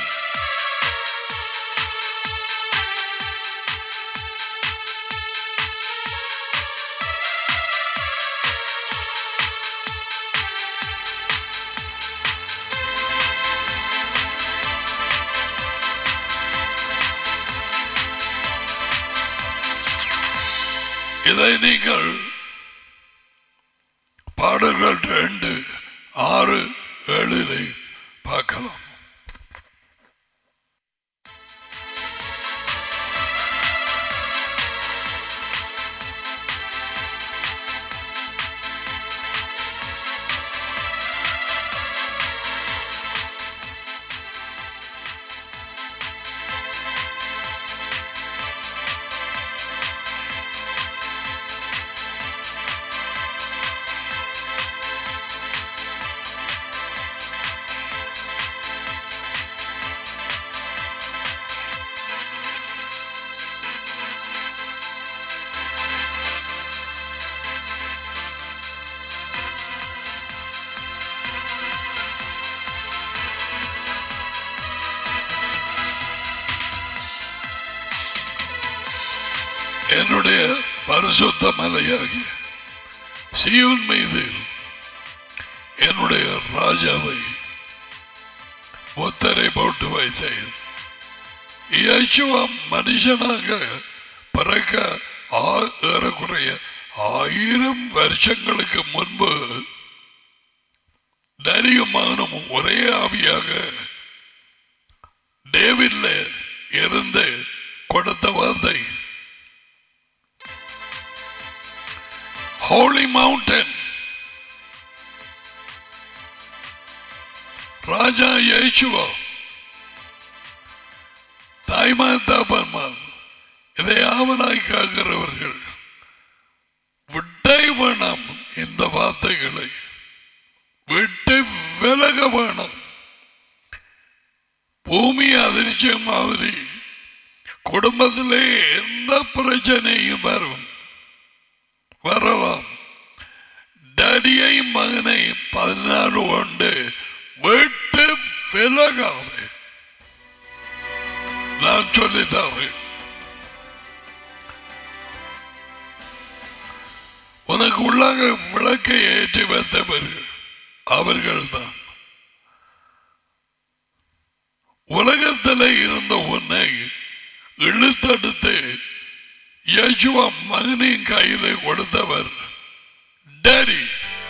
இதை நீங்கள் பாடல்கள் ரெண்டு ஆறு ஏழிலே பார்க்கலாம் என்னுடைய பரிசுத்த மலையாகிய சியோன் மீது என்னுடைய ராஜாவை முத்தரை போட்டு வைத்தேன் இயேசுவா மனுஷனாக பிறக்க ஆ- ஏறக்குறைய ஆயிரம் வருஷங்களுக்கு முன்பு தரிகமானும் ஒரே ஆவியாக டேவிட்ல இருந்து கொடுத்த வார்த்தை ஹோலி மவுண்டன் ராஜா இயேசுவா தாய்மார் தாப்பன்மார் இதை ஆவனாய் காக்கிறவர்கள் விட்டை வேணாம் இந்த வார்த்தைகளை விட்டு விலக வேணாம் பூமி அதிர்ச்சி மாதிரி குடும்பத்திலே எந்த பிரச்சனையும் வரும் வரலாம் டடியையும் மகனையும் பதினாறு கொண்டு விட்டு விலகாது நான் சொல்லித்தாரேன் உனக்கு உள்ளாக விளக்கை ஏற்றி வைத்தவர்கள் அவர்கள்தான் உலகத்தில் இருந்த உன்னை இழுத்தடுத்து யேசுவா மகனின் கையில கொடுத்தவர் டேடி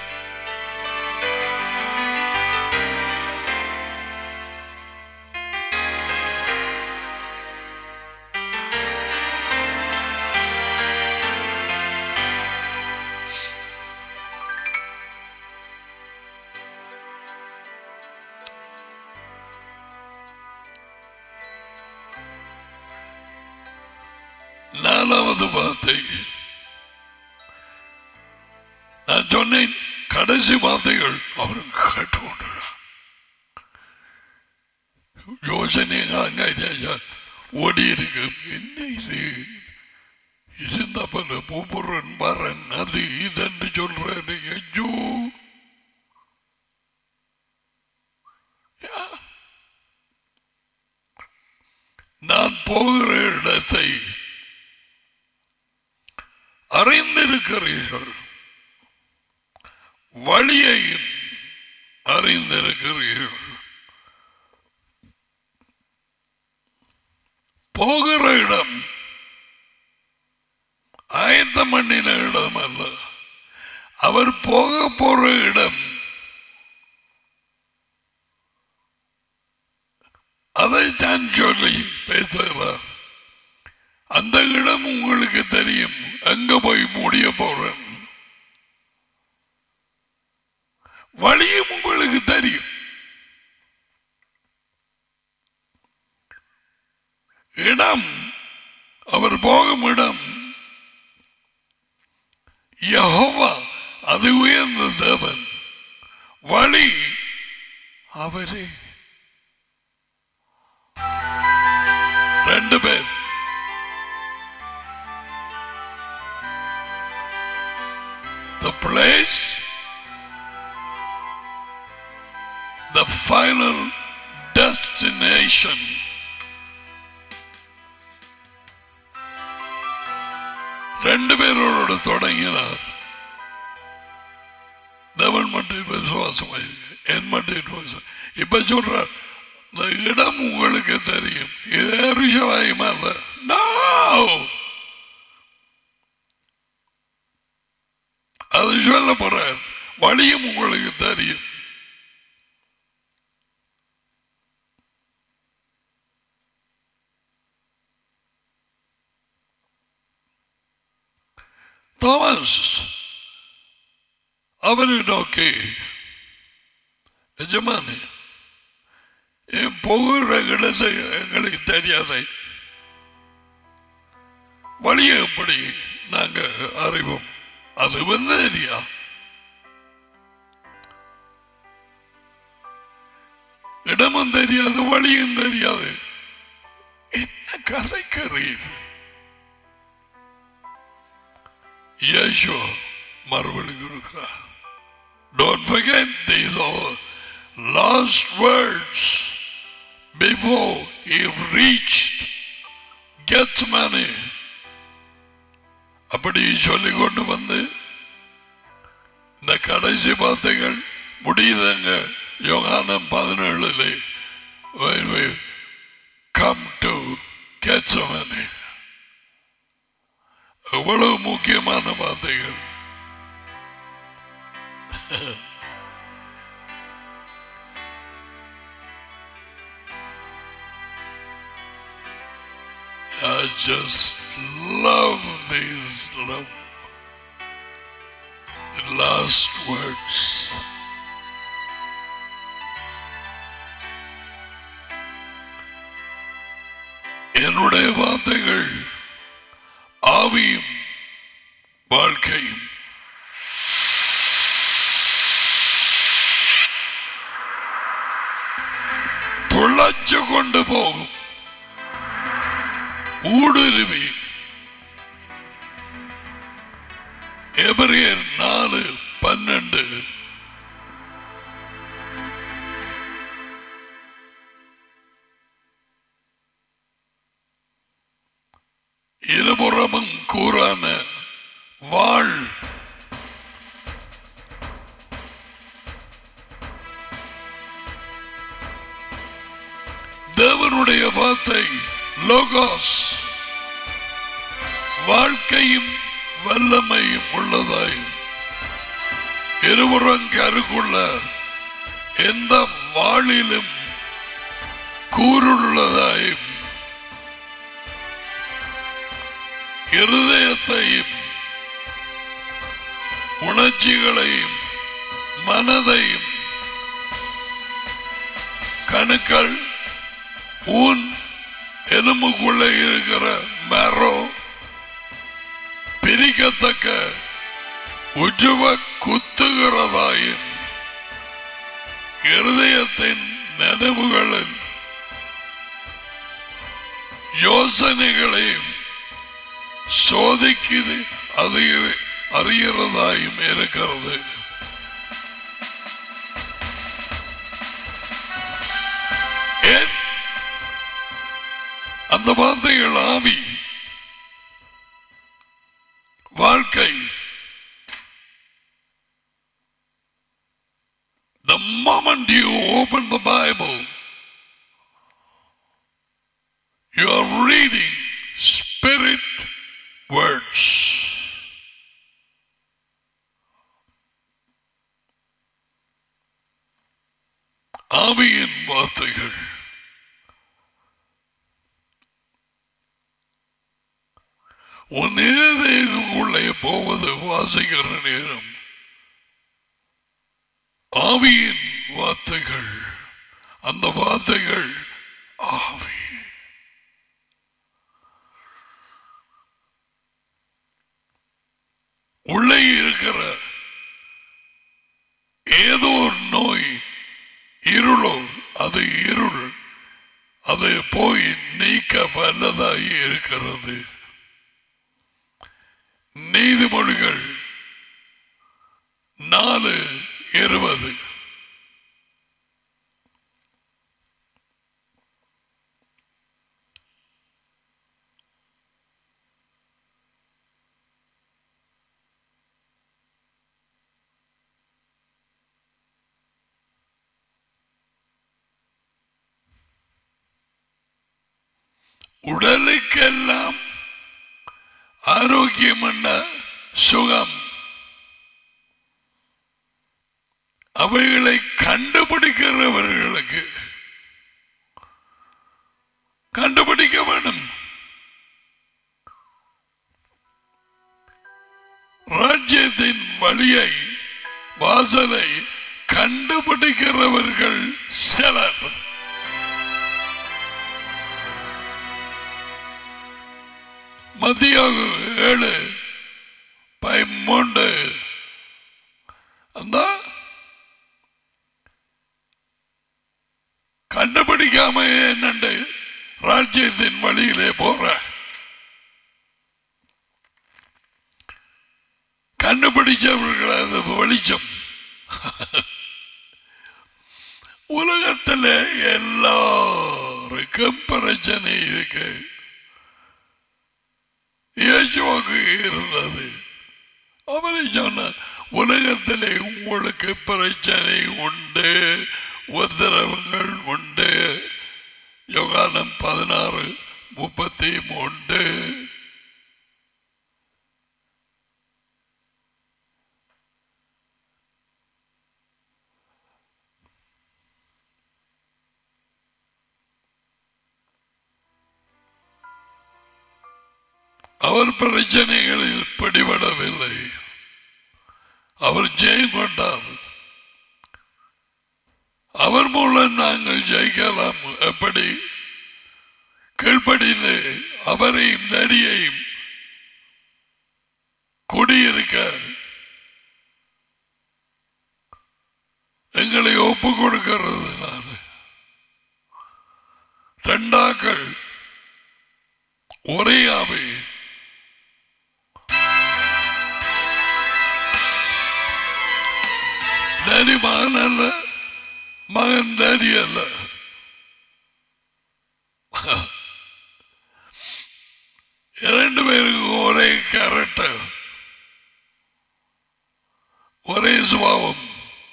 நாலாவது வார்த்தை நான் சொன்னேன் கடைசி வார்த்தைகள் அவருக்கு கேட்டுக்கொண்டிருக்கிறார் யோசனை அங்க ஐயா ஓடி இருக்கு என்ன இது இருந்தப்பல பூபுரன் வரன் அது இதென்று சொல்றேன் ஐயோ யா. நான் போகிற இடத்தை அறிந்திருக்கிறீர்கள் வழியையும் அறிந்திருக்கிறீர்கள் போகிற இடம் ஆயத்தம் பண்ணின இடம் அல்ல அவர் போக போற இடம் அதைத்தான் சொல்லி பேசுகிறார் அந்த இடம் உங்களுக்கு தெரியும் எங்க போய் முடிய போறேன் வழியும் உங்களுக்கு தெரியும் இடம் அவர் போகும் இடம் யெகோவா அது உயர்ந்த தேவன் வழி அவரே ரெண்டு பேர் the place, the final destination. ரெண்டு பேரோட தொடங்கினார் தேவன் மட்டும் விசுவாசம் என் மட்டும் விசுவாசம் இப்ப சொல்றார் இந்த இடம் உங்களுக்கு தெரியும் இது ரிஷவாயுமா இல்ல No! அது சொல்ல போறார் வழியும் உங்களுக்கு தெரியும் தாமஸ் அவரை நோக்கி எஜமானி என் போகிற இடத்தை எங்களுக்கு தெரியாதை வழியை எப்படி நாங்க அறிவோம் அது வந்து தெரியா இடமும் தெரியாது வழியும் தெரியாது என்ன கதைக்கிறீர் யேசு மறுபடி கொடுக்கிறார் Don't forget these are last words before he reached Gethsemane. அப்படி சொல்லிக் கொண்டு வந்து இந்த கடைசி வார்த்தைகள் முடியுதுங்க யோகானம் பதினேழுல கம் டு கேட்சவனே எவ்வளவு முக்கியமான வார்த்தைகள் I just love these love the last words. என்னுடைய வார்த்தைகள் ஆவியும் வாழ்க்கையும் துளைச்சு கொண்டு போகும் ஊடுருவி எபிரியர் நாலு பன்னெண்டு இருபுறமும் கூறான வாழ் தேவனுடைய வார்த்தை லோகாஸ் வாழ்க்கையும் வல்லமையும் உள்ளதாயும் இருபுறம் கருக்குள்ள எந்த வாளிலும் கூறுள்ளதாயும் இருதயத்தையும் உணர்ச்சிகளையும் மனதையும் கணுக்கள் ஊன் எலும்புக்குள்ள இருக்கிற மரோ பிரிக்கத்தக்க உஜுவ குத்துகிறதாயின் இருதயத்தின் நினைவுகளின் யோசனைகளையும் சோதிக்குது அது அறிகிறதாயும் இருக்கிறது ஏன் அந்த வார்த்தைகள் ஆவி வாழ்க்கை The moment you open the Bible, you are reading spirit words. ஆவியின் வார்த்தைகள் உன் உள்ளே போவது வாசிக்கிற நேரம் ஆவியின் வார்த்தைகள் அந்த வார்த்தைகள் ஆவி உள்ளே இருக்கிற ஏதோ ஒரு நோய் இருளோ அது இருள் அதை போய் நீக்க வல்லதாய் இருக்கிறது நீதிமொழிகள் நாலு இருபது உடலுக்கெல்லாம் ஆரோக்கியம் என்ன சுகம் அவைகளை கண்டுபிடிக்கிறவர்களுக்கு கண்டுபிடிக்க வேண்டும் ராஜ்யத்தின் வழியை வாசலை கண்டுபிடிக்கிறவர்கள் சிலர் மதியாக ஏழு பதிமூன்று அந்த கண்டுபிடிக்காம என்னண்டு ராஜ்யத்தின் வழியிலே போற கண்டுபிடிச்சவர்கள் அது வெளிச்சம் உலகத்தில் எல்லாருக்கும் பிரச்சனை இருக்கு இயேசுவுக்கு இருந்தது அவரை சொன்ன உலகத்திலே உங்களுக்கு பிரச்சனை உண்டு உத்தரவுகள் உண்டு யோகானம் பதினாறு முப்பத்தி மூன்று அவர் பிரச்சனைகளில் பிடிபடவில்லை அவர் ஜெயம் கொண்டார் அவர் மூலம் நாங்கள் ஜெயிக்கலாம் எப்படி கீழ்ப்படியிலே அவரையும் நடியையும் குடியிருக்க எங்களை ஒப்பு கொடுக்கிறதுனால ரெண்டாக்கள் ஒரே ஆவை டேடி மகன் அல்ல மகன் டேடி அல்ல இரண்டு பேருக்கும் ஒரே கேரக்டர் ஒரே சுபாவம்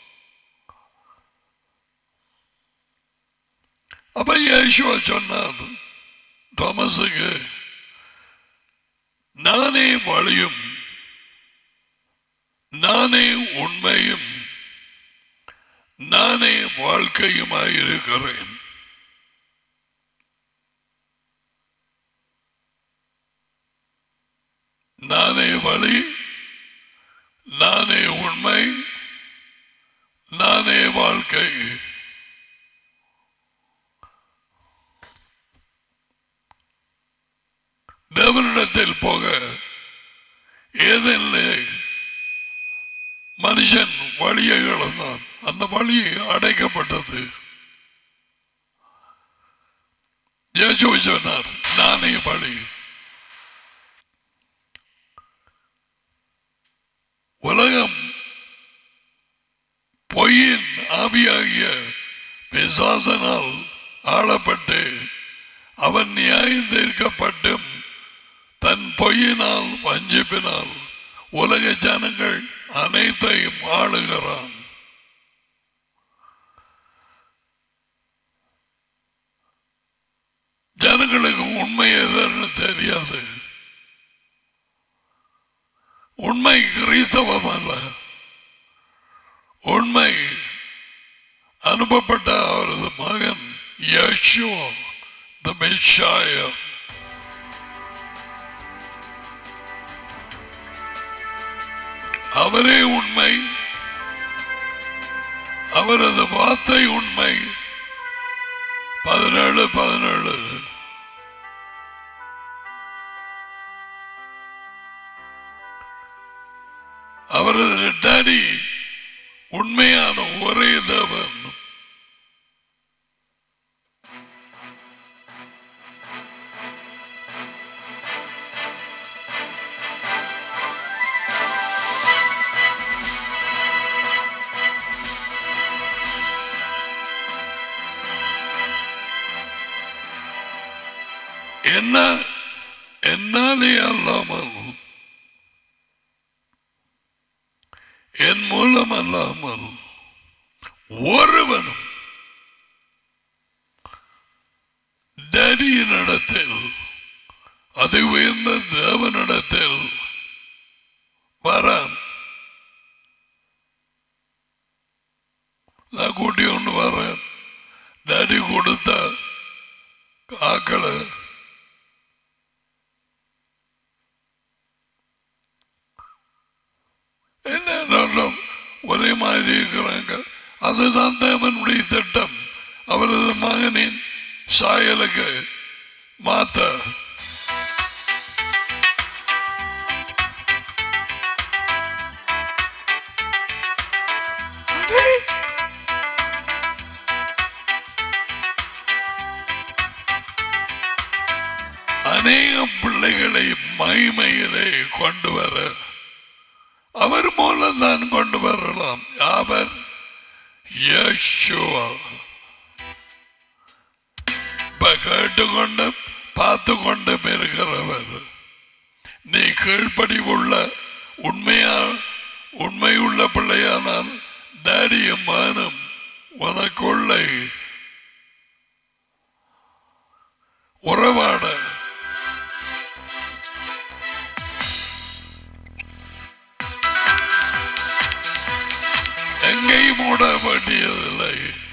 அப்ப இயேசுவ சொன்னார் தோமஸுக்கு நானே வழியும் நானே உண்மையும் நானே வாழ்க்கையுமாயிருக்கிறேன் நானே வழி நானே உண்மை நானே வாழ்க்கை தேவனிடத்தில் போக ஏதெல்லை மனுஷன் வழியை இழந்தான் அந்த வழி அடைக்கப்பட்டது இயேசு சொன்னார் நானே வழி உலகம் பொய்யின் ஆவியாகிய பிசாசனால் ஆளப்பட்டு அவன் நியாயம் தீர்க்கப்பட்டும் தன் பொய்யினால் வஞ்சிப்பினால் உலக ஜனங்கள் அனைத்தையும் ஆளுகிறான் ஜனங்களுக்கு உண்மை எதுன்னு தெரியாது உண்மை கிறிஸ்தவம் அல்ல உண்மை அனுப்பப்பட்ட அவரது மகன் யேசுவா the Messiah. அவரே உண்மை அவரது வார்த்தை உண்மை பதினேழு பதினேழு அவரது டாடி உண்மையான ஒரே தேவன் என்ன என்னாலே அல்லாமல் என் மூலம் அல்லாமல் ஒருவனும் டேடியினிடத்தில் அதை உயர்ந்த தேவனிடத்தில் வரான் நான் கூட்டி ஒன்று வரேன் டேடி கொடுத்த ஆக்களை என்ன நோக்கம் ஒரே மாதிரி இருக்கிறாங்க அதுதான் தேவனுடைய திட்டம் அவரது மகனின் சாயலுக்கு மாத்த அநேக பிள்ளைகளை மகிமையிலே கொண்டு வர அவர் மூலம் தான் கொண்டு வரலாம் அவர் யேசுவா இப்ப கேட்டுக்கொண்டு பார்த்து கொண்டும் இருக்கிறவர் நீ கீழ்ப்படிவுள்ள உண்மையா உண்மையுள்ள பிள்ளையானால் டேடியும் மகனும் உனக்குள்ளே உறவாட எங்கேயும் மூட வேண்டியதில்லை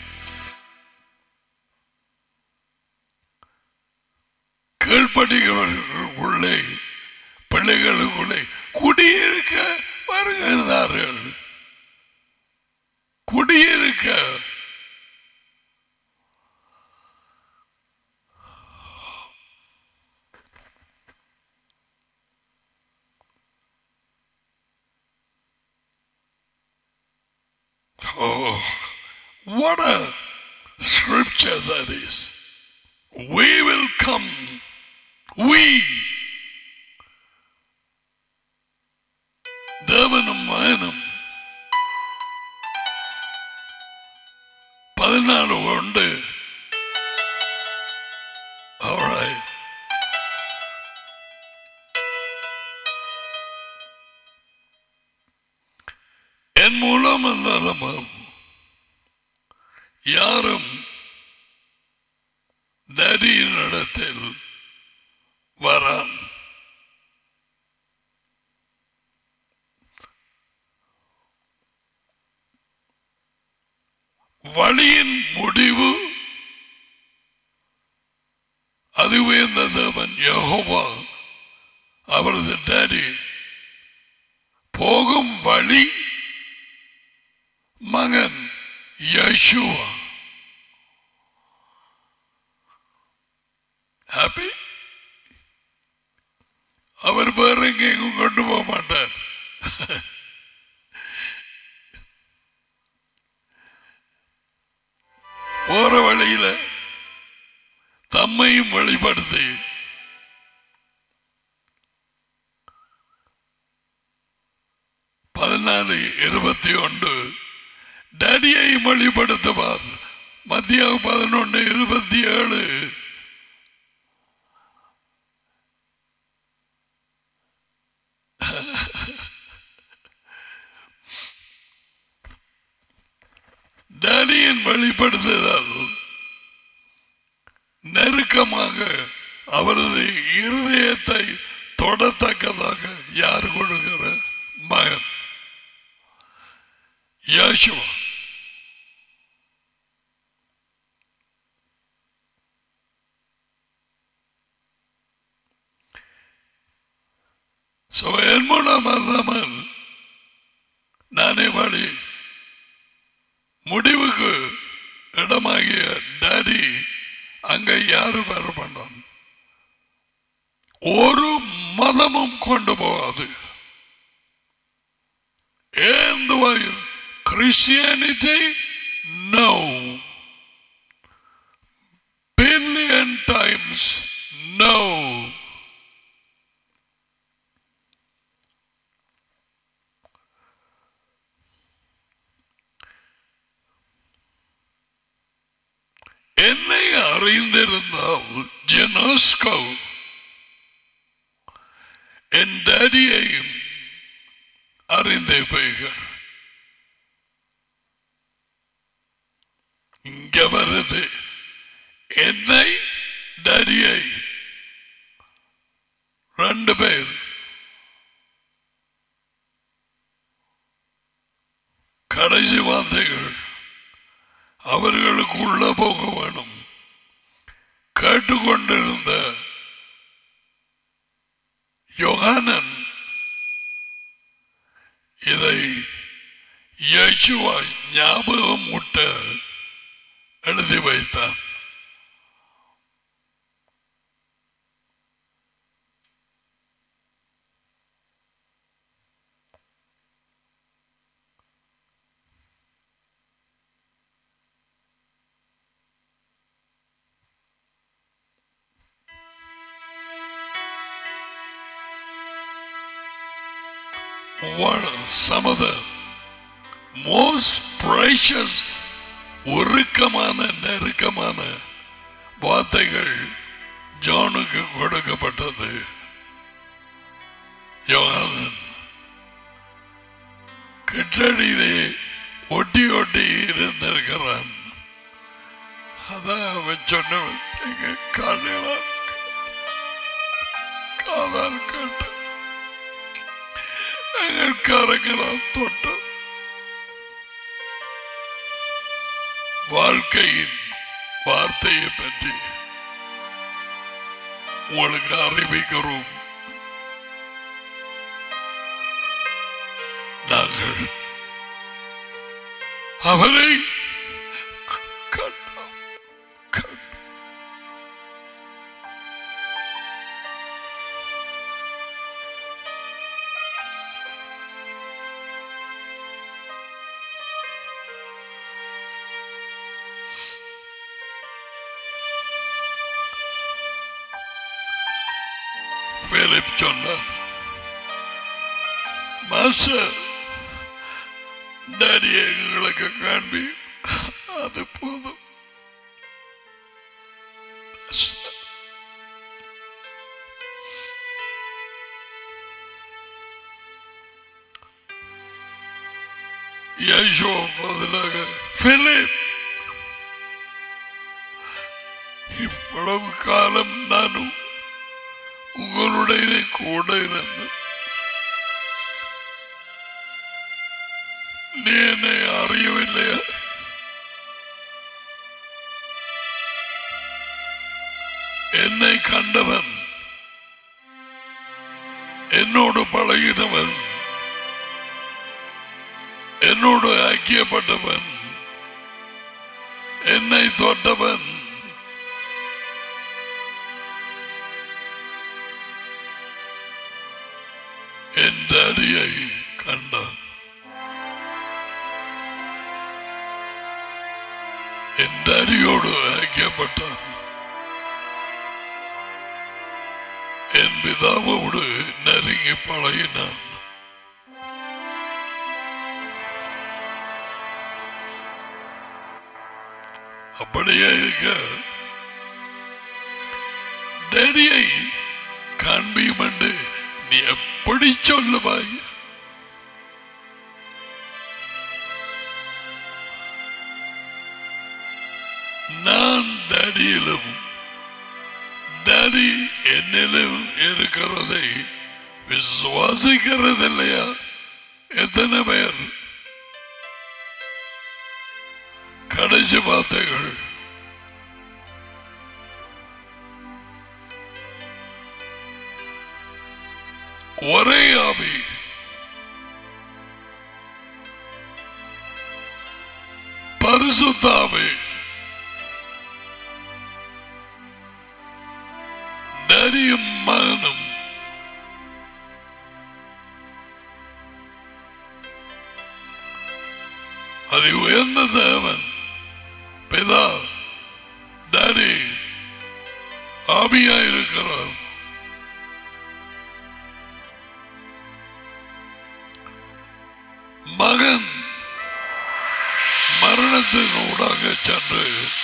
கீழ்ப்படுகிறவர்களுக்குள்ளே பிள்ளைகளுக்குள்ளே குடியிருக்க வருகிறார்கள் குடியிருக்க Oh, what a scripture that is. We will come. We. தேவனும் மகனும் பதினாலு உண்டு Alright. என் மூலம் அல்லாமல் யாரும் தரியின் இடத்தில் வரான் வழியின் முடிவு அதுவே இந்த தேவன் யெகோவா அவரது டேடி போகும் வழி மகன் யசுவா ஹாப்பி அவர் வேற எங்கேயும் கொண்டு போக மாட்டார் போற வழியில தம்மையும் வழிபடுத்தி பதினாலு இருபத்தி ஒன்று டேடியை வழிபடுத்துவார் மத்திய பதினொன்று இருபத்தி ஏழு டேடியின் வெளிப்படுத்துதல் நெருக்கமாக அவரது இருதயத்தை தொடத்தக்கதாக யார் கொடுக்கிற மகன் யேசுவா So, என் மூலம் அல்லாமல் நானே வழி முடிவுக்கு இடமாகிய டாடி அங்க யாரும் வர மாட்டான் ஒரு மதமும் கொண்டு போகாது எந்த வகையில் Christianity no billion times no என்னை அறிந்திருந்தால் ஜெனோஸ்கோ என் டேடியையும் அறிந்தே போய்கள் இங்க வருது என்னை டேடியை ரெண்டு பேர் கடைசி வார்த்தைகள் அவர்களுக்கு உள்ள போக வேணும் கேட்டுக்கொண்டிருந்த யோகானன் இதை இயேசுவா ஞாபகம் முட்ட எழுதி வைத்தான் what are some of the most precious உருக்கமான நெருக்கமான வார்த்தைகள் ஜானுக்கு கொடுக்கப்பட்டது யோகானன் கிட்டடியிலே ஒட்டி ஒட்டி இருந்திருக்கிறான் அதான் அவன் சொன்ன எங்க காலையில் காதால் கேட்டு எங்கள் கரங்களால் தொட்டு வாழ்க்கையின் வார்த்தையை பற்றி உங்களுக்கு அறிவிக்கிறோம் நாங்கள் அவரை கண்டோம் கண்டோம். பிலிப் சொன்னார் மாஸ்டர் டாடி எங்களுக்கு காண்பி அது போதும் யேசோ பதிலாக பிலிப் இவ்வளவு காலம் நானும் உங்களுடைய கூட இருந்து நீ என்னை அறியவில்லையா என்னை கண்டவன் என்னோடு பழகினவன் என்னோடு ஐக்கியப்பட்டவன் என்னை தொட்டவன் என் டாடியை கண்டான் என் டாடியோடு ஐக்கியப்பட்டான் என் பிதாவோடு நெருங்கி பழகினான் அப்படியே இருக்க டேடியை காண்பியும் என்று நீ எப்படி சொல்லுவாய் நான் டேடியிலும் டேடி என்னிலும் இருக்கிறதை விசுவாசிக்கிறது இல்லையா எத்தனை பேர் கடைசி வார்த்தைகள் ஒரே ஆவி பரிசுத்தாவி நரியும் மகனும் அது உயர்ந்த தேவன் பிதா டாடி ஆவியா இருக்கிறார் மகன் மரணத்தின் ஊடாக சென்று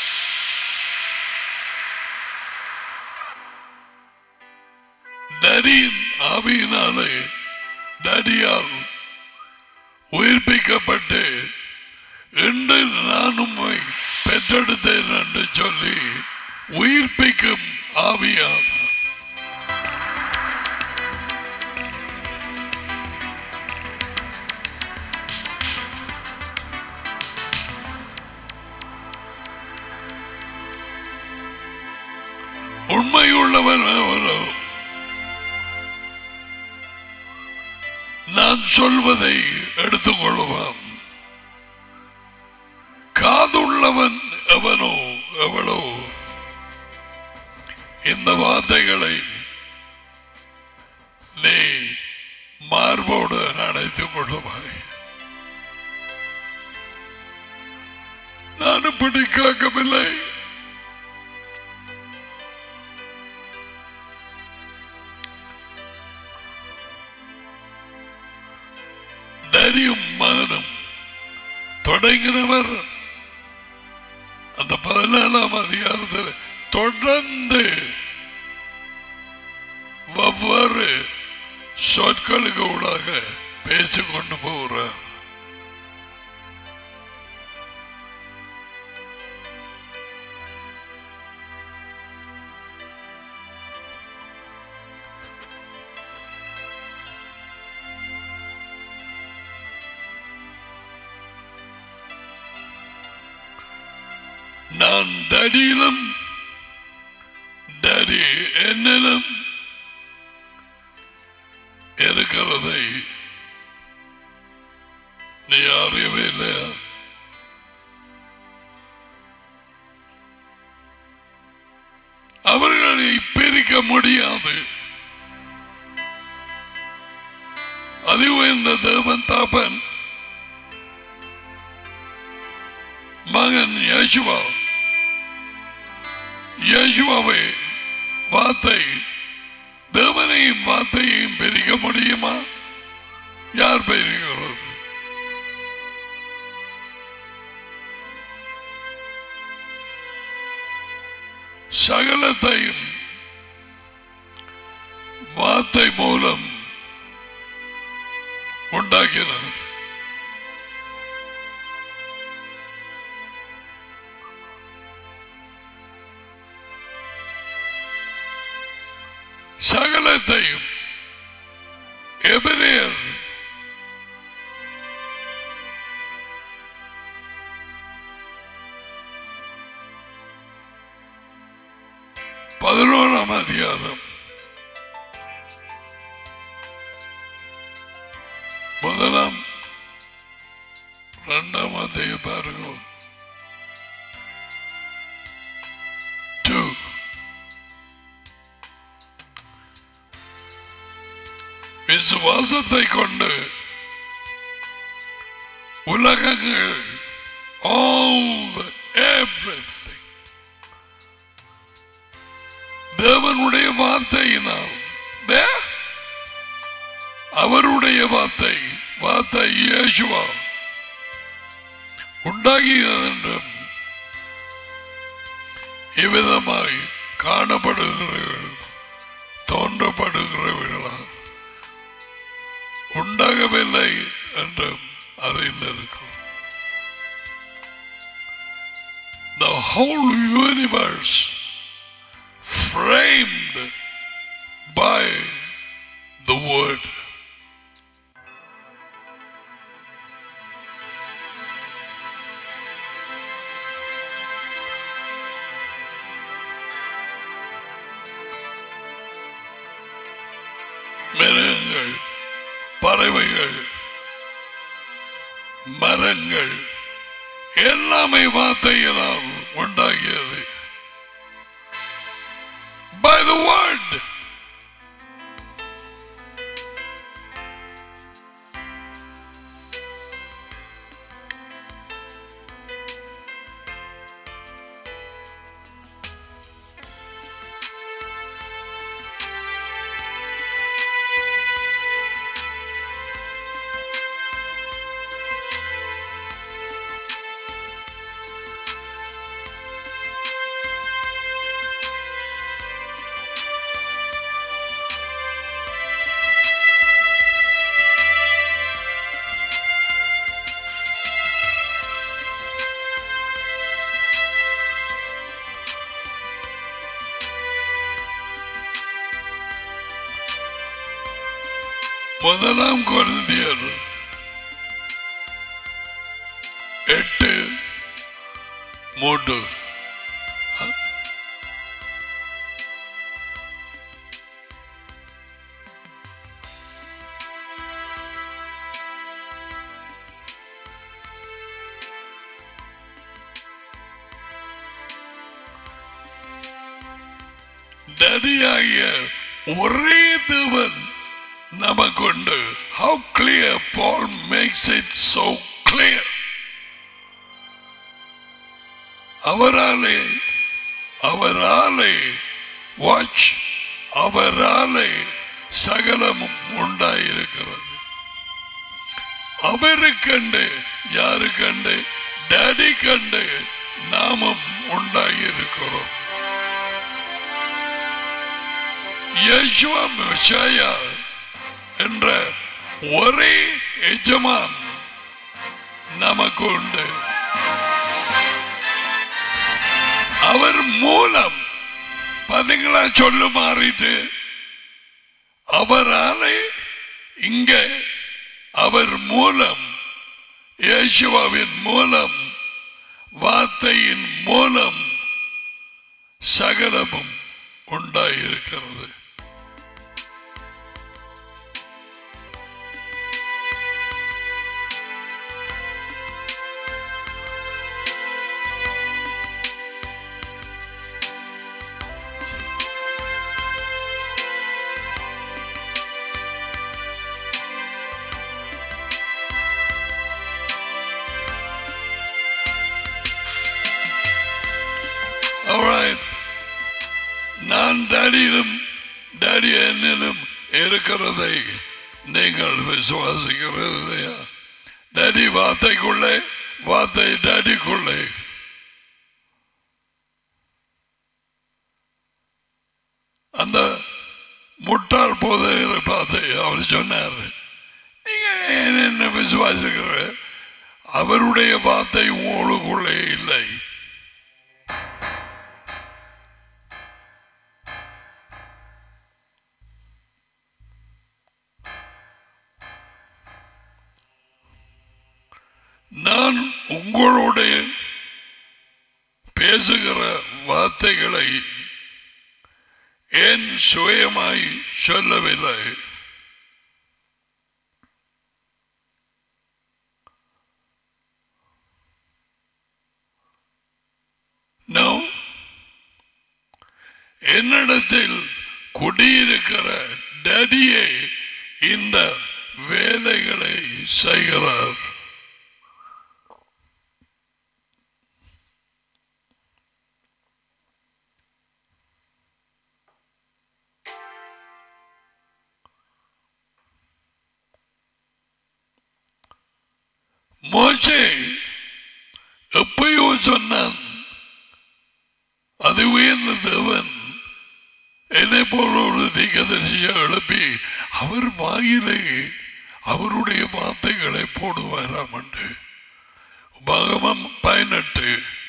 டரியின் ஆவியினாலே டரியால் உயிர்ப்பிக்கப்பட்டு இன்று நான் உம்மை பெற்றெடுத்தேன் என்று சொல்லி உயிர்ப்பிக்கும் ஆவியார் உண்மையுள்ளவன் அவனோ நான் சொல்வதை எடுத்துக்கொள்வான் காதுள்ளவன் எவனோ எவளோ இந்த வார்த்தைகளை நீ மார்போடு அணைத்துக் கொள்ளுவாய் நான் இப்படி கேட்கவில்லை நரியும் மகனும் தொடங்கினவர் அந்த பதினாலாம் அதிகாரத்தில் தொடர்ந்து வெவ்வேறு சொற்களுக்கு ஊடாக பேசிக்கொண்டு போகிறார் நான் டடியிலும் டடி என்னிலும் இருக்கிறதை நீ அறியவே இல்லையா அவர்களை பிரிக்க முடியாது அதுவும் இந்த தேவன் தாப்பன் மகன் யேசுவா யேசுவாவை வார்த்தை தேவனையும் வார்த்தையையும் பிரிக்க முடியுமா யார் பிரிக்கிறது சகலத்தையும் வார்த்தை மூலம் உண்டாக்கினார் சகலத்தையும் எபிரேயர் பதினோராம் அதிகாரம் முதலாம் இரண்டாம் அத்திய பாருங்க டூ விசுவாசத்தை கொண்டு உலகங்கள் all the everything தேவனுடைய வார்த்தையினால் there அவருடைய வார்த்தை வார்த்தை இயேசுவா உண்டாகியது என்றும் இவ்விதமாய் காணப்படுகிறவர்கள் தோன்றப்படுகிறவர்களால் உண்டாகவில்லை என்றும் அறிந்திருக்கிறோம் The whole universe framed by the word. மிருகங்கள் பறவைகள் மரங்கள் எல்லாமே வார்த்தையினால் உண்டாகியது by the word முதலாம் குழந்தையர் எட்டு மூன்று நதியாகிய ஒரே தேவன் நமக்குண்டு how clear Paul makes it so clear அவராலே அவராலே வாட்ச் அவராலே சகலமும் உண்டாயிருக்கிறது அவருக்கண்டு யாருக்கண்டு டேடி கண்டு நாமும் உண்டாகியிருக்கிறோம் யேசுவா மெஷாயா என்ற ஒரே எஜமான் நமக்கு உண்டு அவர் மூலம் பாத்தீங்களா சொல்லு மாறிட்டு அவராலே இங்க அவர் மூலம் இயேசுவாவின் மூலம் வார்த்தையின் மூலம் சகலமும் உண்டாயிருக்கிறது Alright. நான் டேடியிலும் டேடி என்னிலும் இருக்கிறதை நீங்கள் விசுவாசிக்கிறது இல்லையா டேடி வார்த்தைக்குள்ளே வார்த்தை டேடிக்குள்ளே அந்த முட்டாள் போதையிற பார்த்து அவர் சொன்னார் நீங்க ஏன் என்ன விசுவாசிக்கிற அவருடைய வார்த்தை உங்களுக்குள்ளே இல்லை நான் உங்களுடைய பேசுகிற வார்த்தைகளை ஏன் சுயமாய் சொல்லவில்லை No. என்னிடத்தில் குடியிருக்கிற டடியே இந்த வேலைகளை செய்கிறார் மோசே எப்பயோ சொன்னான் அது உயர்ந்த தேவன் என்னை போல ஒரு தீக்கதரிசியை எழுப்பி அவர் வாயிலே அவருடைய வார்த்தைகளை போடுவாராம் என்று உபாகமம் பதினெட்டு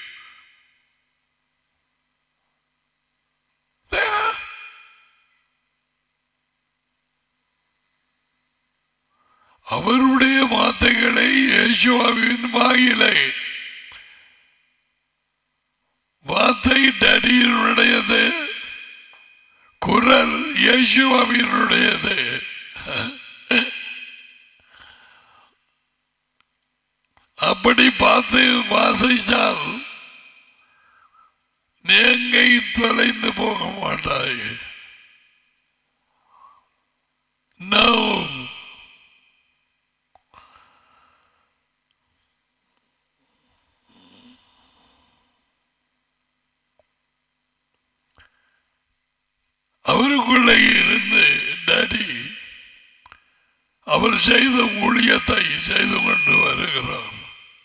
அவருடைய வார்த்தைகளை இயேசுவாவின் வாயிலை வார்த்தை டடியினுடையது குரல் இயேசுவாவினுடையது அப்படி பார்த்து வாசித்தால் நீங்கை தொலைந்து போக மாட்டாய் No. அவருக்குள்ளே இருந்து டாடி அவர் செய்த ஊழியத்தை செய்து கொண்டு வருகிறார்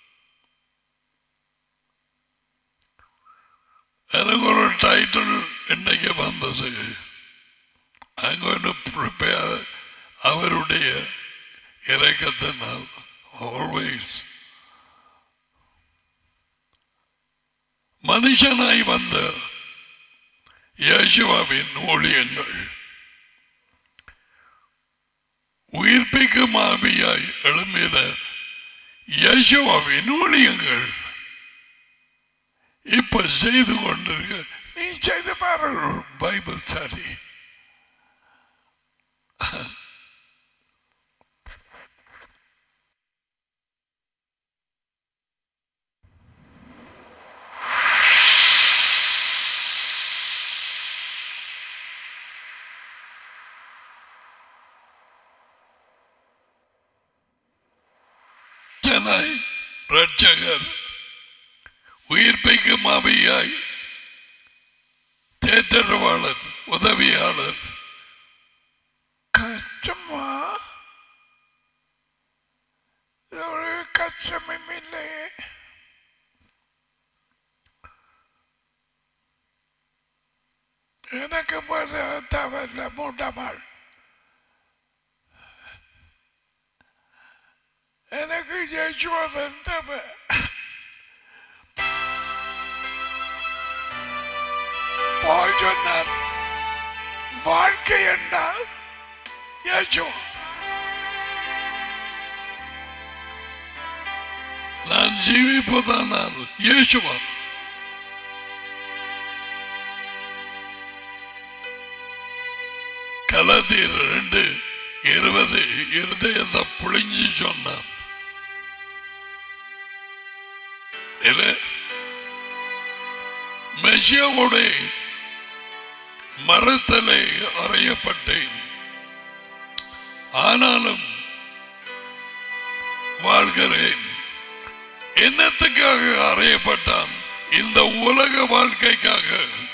எனக்கு ஒரு டைட்டில் இன்னைக்கு வந்தது I'm going to prepare அவருடைய இறக்கத்தினால் ஆல்வேஸ் மனுஷனாய் வந்த இயேசுவாவின் ஊழியங்கள் உயிர்ப்பிக்கும் ஆவியாய் எழும்பின இயேசுவாவின் ஊழியங்கள் இப்ப செய்து கொண்டிருக்க நீ செய்து பாரு பைபிள் ஸ்டடி ஜனாய் ரட்சகர் உயிர்ப்பிக்கும் ஆவியாய் தேற்றவாளர் உதவியாளர் கஷ்டமா இது ஒரு கஷ்டமும் இல்லை எனக்கு தவறில்ல மூட்டமாள் எனக்கு யேசுவதன் தேவை பால் சொன்னார் வாழ்க்கை என்றால் யேசுவா நான் ஜீவிப்பதானால் இயேசுவா கலதீர் ரெண்டு இருபது இருதயத்தை புழிஞ்சு சொன்னான் இல்ல மெஷியாவுடைய மரத்தலை அறையப்பட்டேன் ஆனாலும் வாழ்கிறேன் என்னத்துக்காக அறையப்பட்டான் இந்த உலக வாழ்க்கைக்காக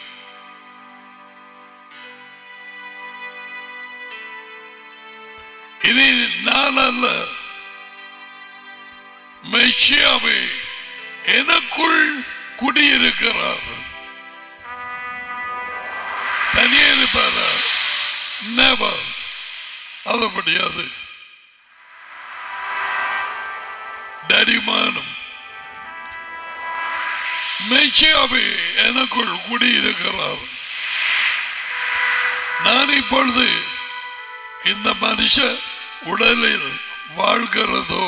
இனி நான் அல்ல மெஷியாவே எனக்குள் குடியிருக்கிறார் தனியே இருப்பாரா never அது முடியாது தரிமானம் மெச்சியாவே எனக்குள் குடியிருக்கிறார் நான் இப்பொழுது இந்த மனுஷ உடலில் வாழ்கிறதோ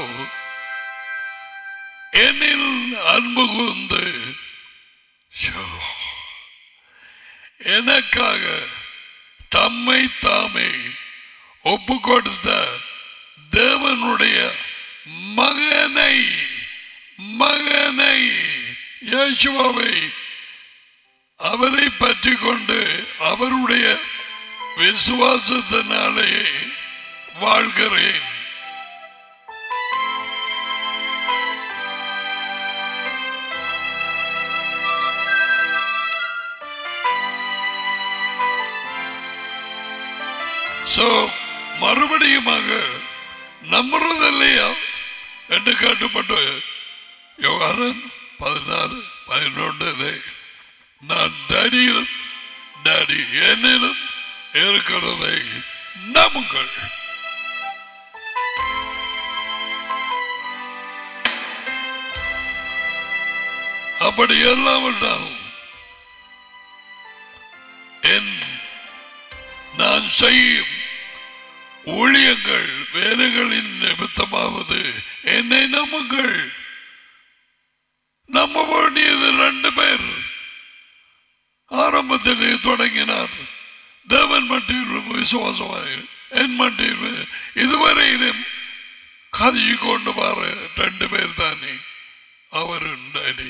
என்னில் அன்பு கூர்ந்து ஷோ, எனக்காக தம்மை தாமே ஒப்பு கொடுத்த தேவனுடைய மகனை மகனை இயேசுவாவை அவரை பற்றி கொண்டு அவருடைய விசுவாசத்தினாலே வாழ்கிறேன் சோ மறுபடியுமாக நம்புறது இல்லையா என்று கேட்டுப்பட்டு யோகானன் பதினாறு பதினொன்று நான் டேடியிலும் டேடி என்னிலும் இருக்கிறதை நம்புங்கள் அப்படி எல்லாம் என்றாலும் என் நான் செய்யும் ஊழியங்கள் வேலைகளின் நிமித்தமாவது என்னை நம்புங்கள் நம்ப வேண்டியது ரெண்டு பேர் ஆரம்பத்திலே தொடங்கினார் தேவன் மட்டியில் விசுவாசமாய் என் மட்டியில் இதுவரையிலும் கதையை கொண்டு வர ரெண்டு பேர் தானே அவர் உண்டாடி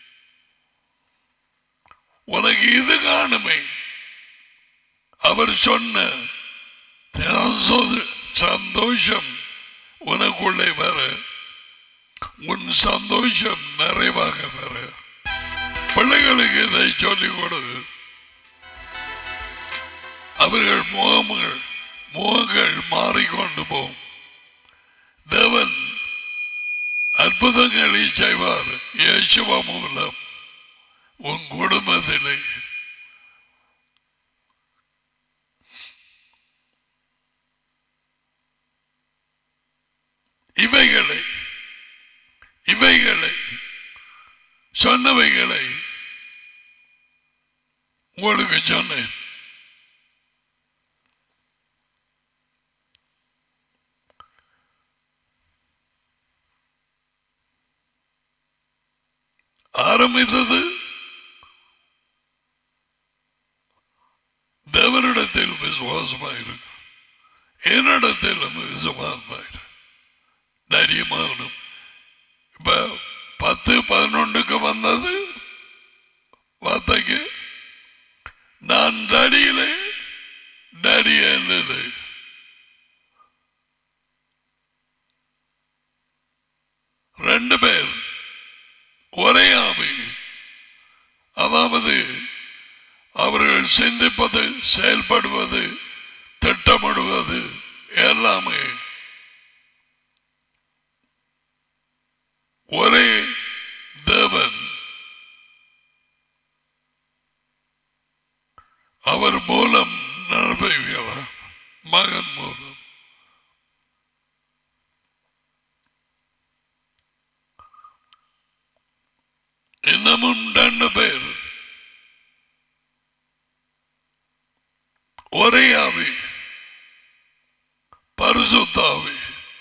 உனக்கு இது காணுமே அவர் சொன்ன சந்தோ- சந்தோஷம் உனக்குள்ளே வர உன் சந்தோஷம் நிறைவாக வர பிள்ளைகளுக்கு இதை சொல்லிக் கொடு அவர்கள் முகங்கள் முகங்கள் மாறிக்கொண்டு போகும் தேவன் அற்புதங்களை செய்வார் இயேசுவ மூலம் உன் குடும்பத்திலே இவைகளை இவைகளை சொன்னவைகளை உங்களுக்கு சொன்னேன் ஆரம்பித்தது தேவனிடத்தில் விசுவாசமாயிருக்கு என்னிடத்திலும் விசுவாசமாயிருக்கு தைரியமாகணும் இப்ப பத்து பதினொன்றுக்கு வந்தது வார்த்தைக்கு நான் தடியிலே டடி என்னது ரெண்டு பேர் ஒரே ஆவி அதாவது அவர்கள் சிந்திப்பது செயல்படுவது திட்டமிடுவது எல்லாமே ஒரே தேவன் அவர் மூலம் நடப்பீர்களா மகன் மூலம் இன்னமும் ரெண்டு பேர் ஒரே ஆவி பரிசுத்தாவி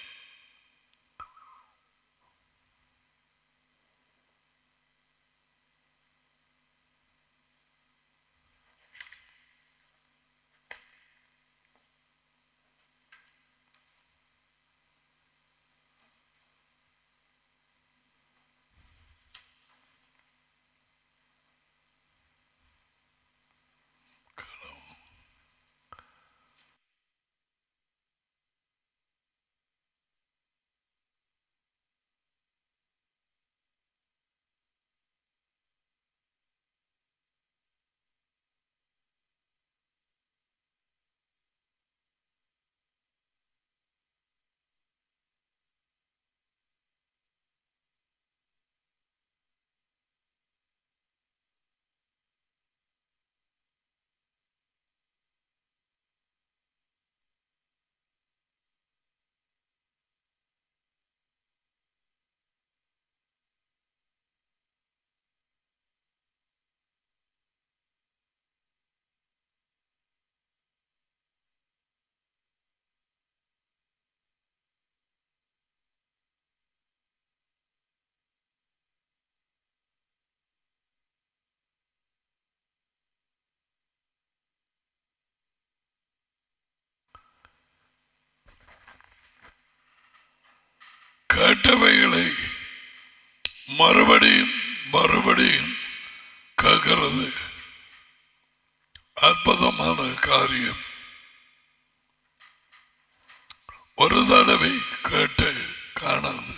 கேட்டவைகளை மறுபடியும் மறுபடியும் கேட்கிறது அற்புதமான காரியம் ஒரு தடவை கேட்டு காணாது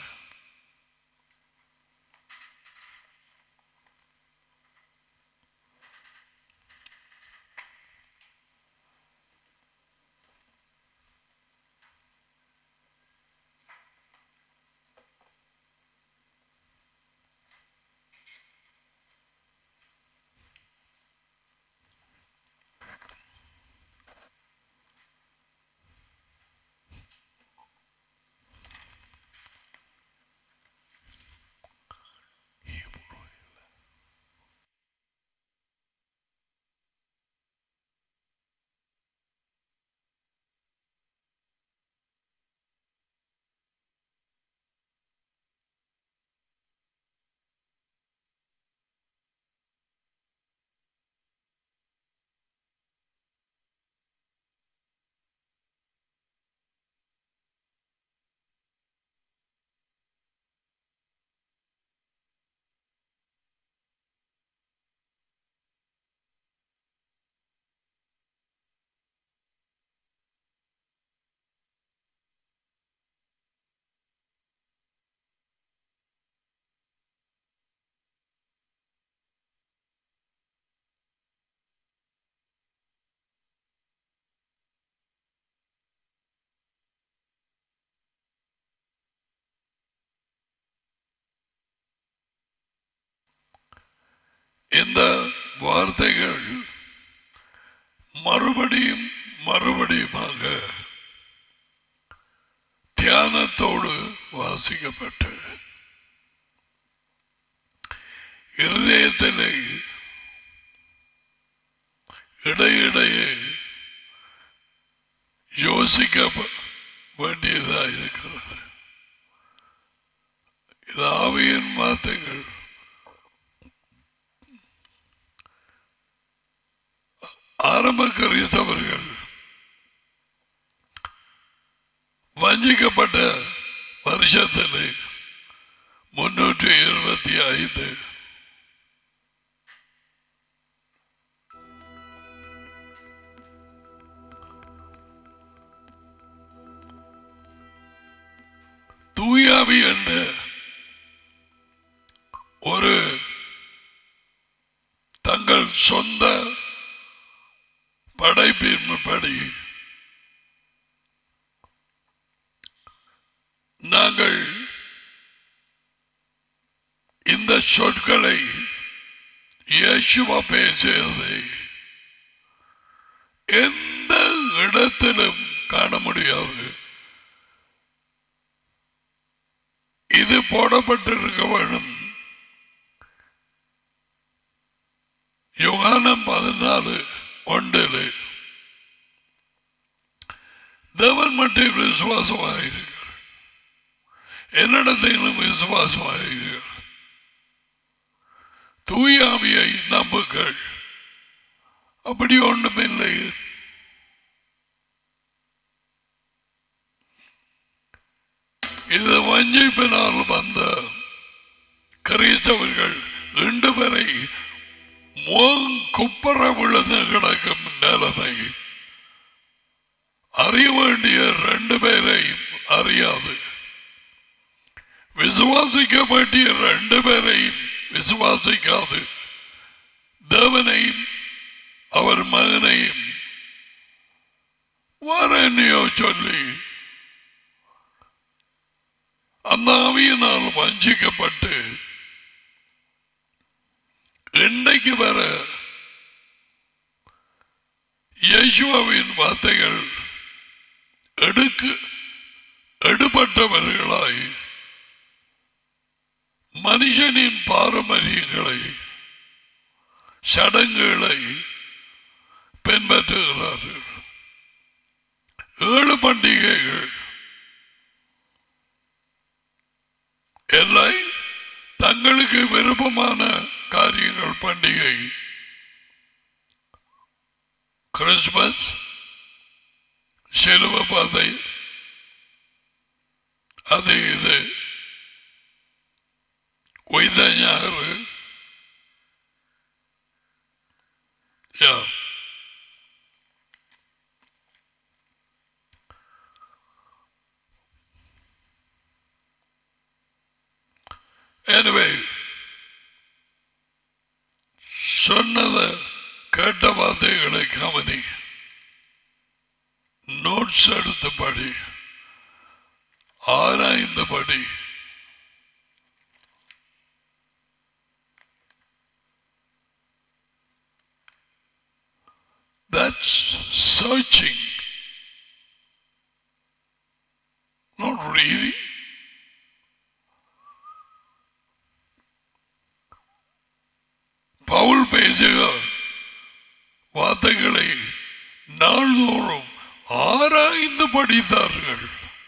இந்த வார்த்தைகள் மறுபடியும் மறுபடியுமாக தியானத்தோடு வாசிக்கப்பட்டு இருதயத்திலே இடையிடையே யோசிக்க வேண்டியதாக இருக்கிறது இது ஆவியின் வார்த்தைகள் ஆரம்ப கிறிஸ்தவர்கள் வஞ்சிக்கப்பட்ட வருஷத்தில் முன்னூற்றி இருபத்தி ஐந்து தூயாவி என்ற ஒரு தங்கள் சொந்த படைப்பின்படி நாங்கள் இந்த சொற்களை இயேசுவா பேசியதை எந்த இடத்திலும் காண முடியாது இது போடப்பட்டிருக்க வேண்டும் யோகானம் பதினாலு ஒன்றில் தேவன் மட்டும் விசுவாசமாயிருங்கள் என்னிடத்திலும் விசுவாசமாயிருங்கள் தூயாவியை நம்புங்கள் அப்படி ஒன்றுமில்லை இது வஞ்சிப்பினால் வந்த கிறிஸ்தவர்கள் ரெண்டு பேரை குப்பர விழுந்து கிடக்கும் நிலைமை அறிய வேண்டிய ரெண்டு பேரை அறியாது விசுவாசிக்க வேண்டிய ரெண்டு பேரையும் விசுவாசிக்காது தேவனையும் அவர் மகனையும் வரனையோ சொல்லி அந்த ஆவியினால் வஞ்சிக்கப்பட்டு இன்றைக்கு வர இயேசுவின் வார்த்தைகள் எடுக்கு எடுபட்டவர்களாய் மனுஷனின் பாரம்பரியங்களை சடங்குகளை பின்பற்றுகிறார்கள் ஏழு பண்டிகைகள் எல்லாம் தங்களுக்கு விருப்பமான காரியங்கள் பண்டிகை கிறிஸ்துமஸ் சிலுவ பாதை அது இது ஒய்த ஞாயிறு Yeah. Anyway, சொன்னத கேட்ட வார்த்தைகளை கவனி நோட்ஸ் எடுத்து படி ஆராய்ந்து படி That's searching. Not reading. Pavul பேசுக வார்த்தைகளை நாள்தோறும் ஆராய்ந்து படித்தார்கள்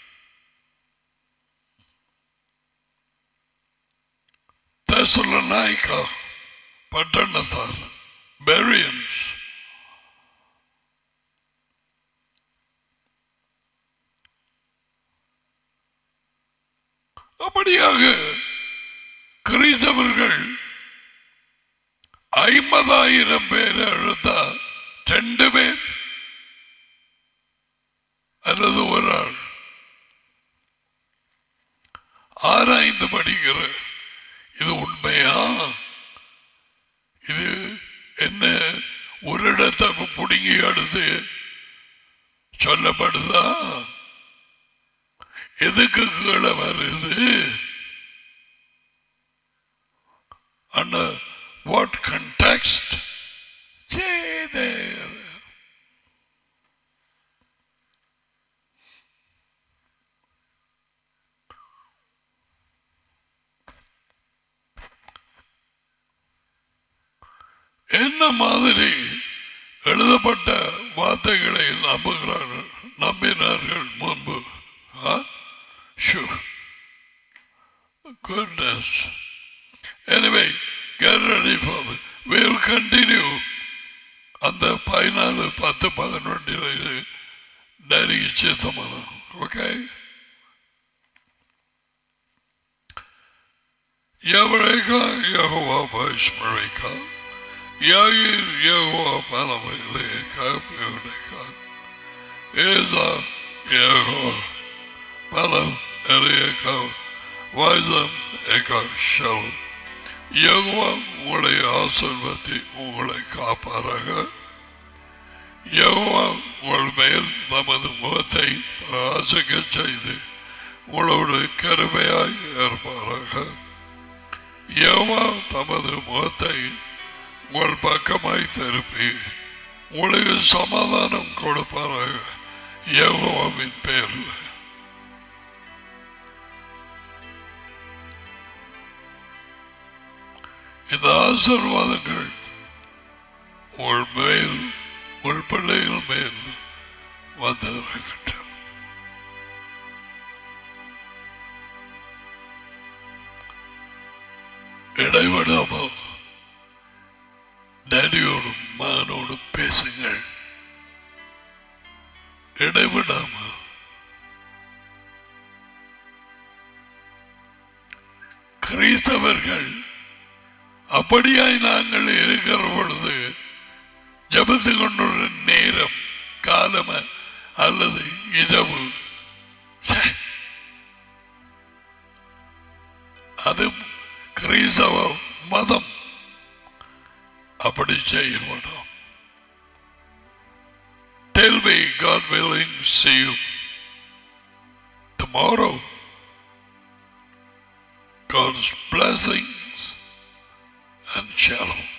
தெசலோனிக்கா பட்டணத்தார் பெரியன்ஸ் அப்படியாக கிறிஸ்தவர்கள் ஐம்பதாயிரம் பேர் எடுத்தா ரெண்டு பேர் அல்லது ஒரு ஆள் ஆராய்ந்து படிக்கிற இது உண்மையா இது என்ன ஒரு இடத்தை பிடுங்கி அடுத்து சொல்லப்படுதா எதுக்கு கீழே வருது அண்ணா what context? Say there. என்ன மாதிரி எழுதப்பட்ட வார்த்தைகளை நம்புகிறார்கள் நம்பினார்கள் முன்பு Goodness. Anyway, get ready for it. We will continue. அந்த பதினாலு பத்து பதினொன்றில் இது நெருங்கி சித்தமான ஓகே எவரேக்கா யகோவா பரிஸ்மரிக்கா யாகிர் யகோவா பலமையிலே காப்பியுடைக்கா ஏதா யகோவா பலம் எரியக்கா வாய்தம் ஏகா ஷலம் யகுவா உங்களை ஆசிர்வதி உங்களை காப்பாராக யகுவா உங்கள் மேல் நமது முகத்தை பிரகாசிக்க செய்து உங்களோடு கருமையாய் இருப்பாராக யகுவா தமது முகத்தை உங்கள் பக்கமாய் திருப்பி உங்களுக்கு சமாதானம் கொடுப்பாராக யகுவாவின் பேரில் இந்த ஆசீர்வாதங்கள் உங்கள் மேல் உங்கள் பிள்ளைகள் மேல் வந்திருக்கட்டும் இடைவிடாமல் டேடியோடும் மகனோடும் பேசுங்கள் இடைவிடாமல் கிறிஸ்தவர்கள் அப்படியாய் நாங்கள் இருக்கிற பொழுது ஜபத்து கொண்டுள்ள நேரம் காலம் அல்லது இரவு ச்சே. அது கிறிஸ்தவ மதம் அப்படி செய்ய மாட்டோம் Tell me, God willing, see you tomorrow. God's blessings and shalom.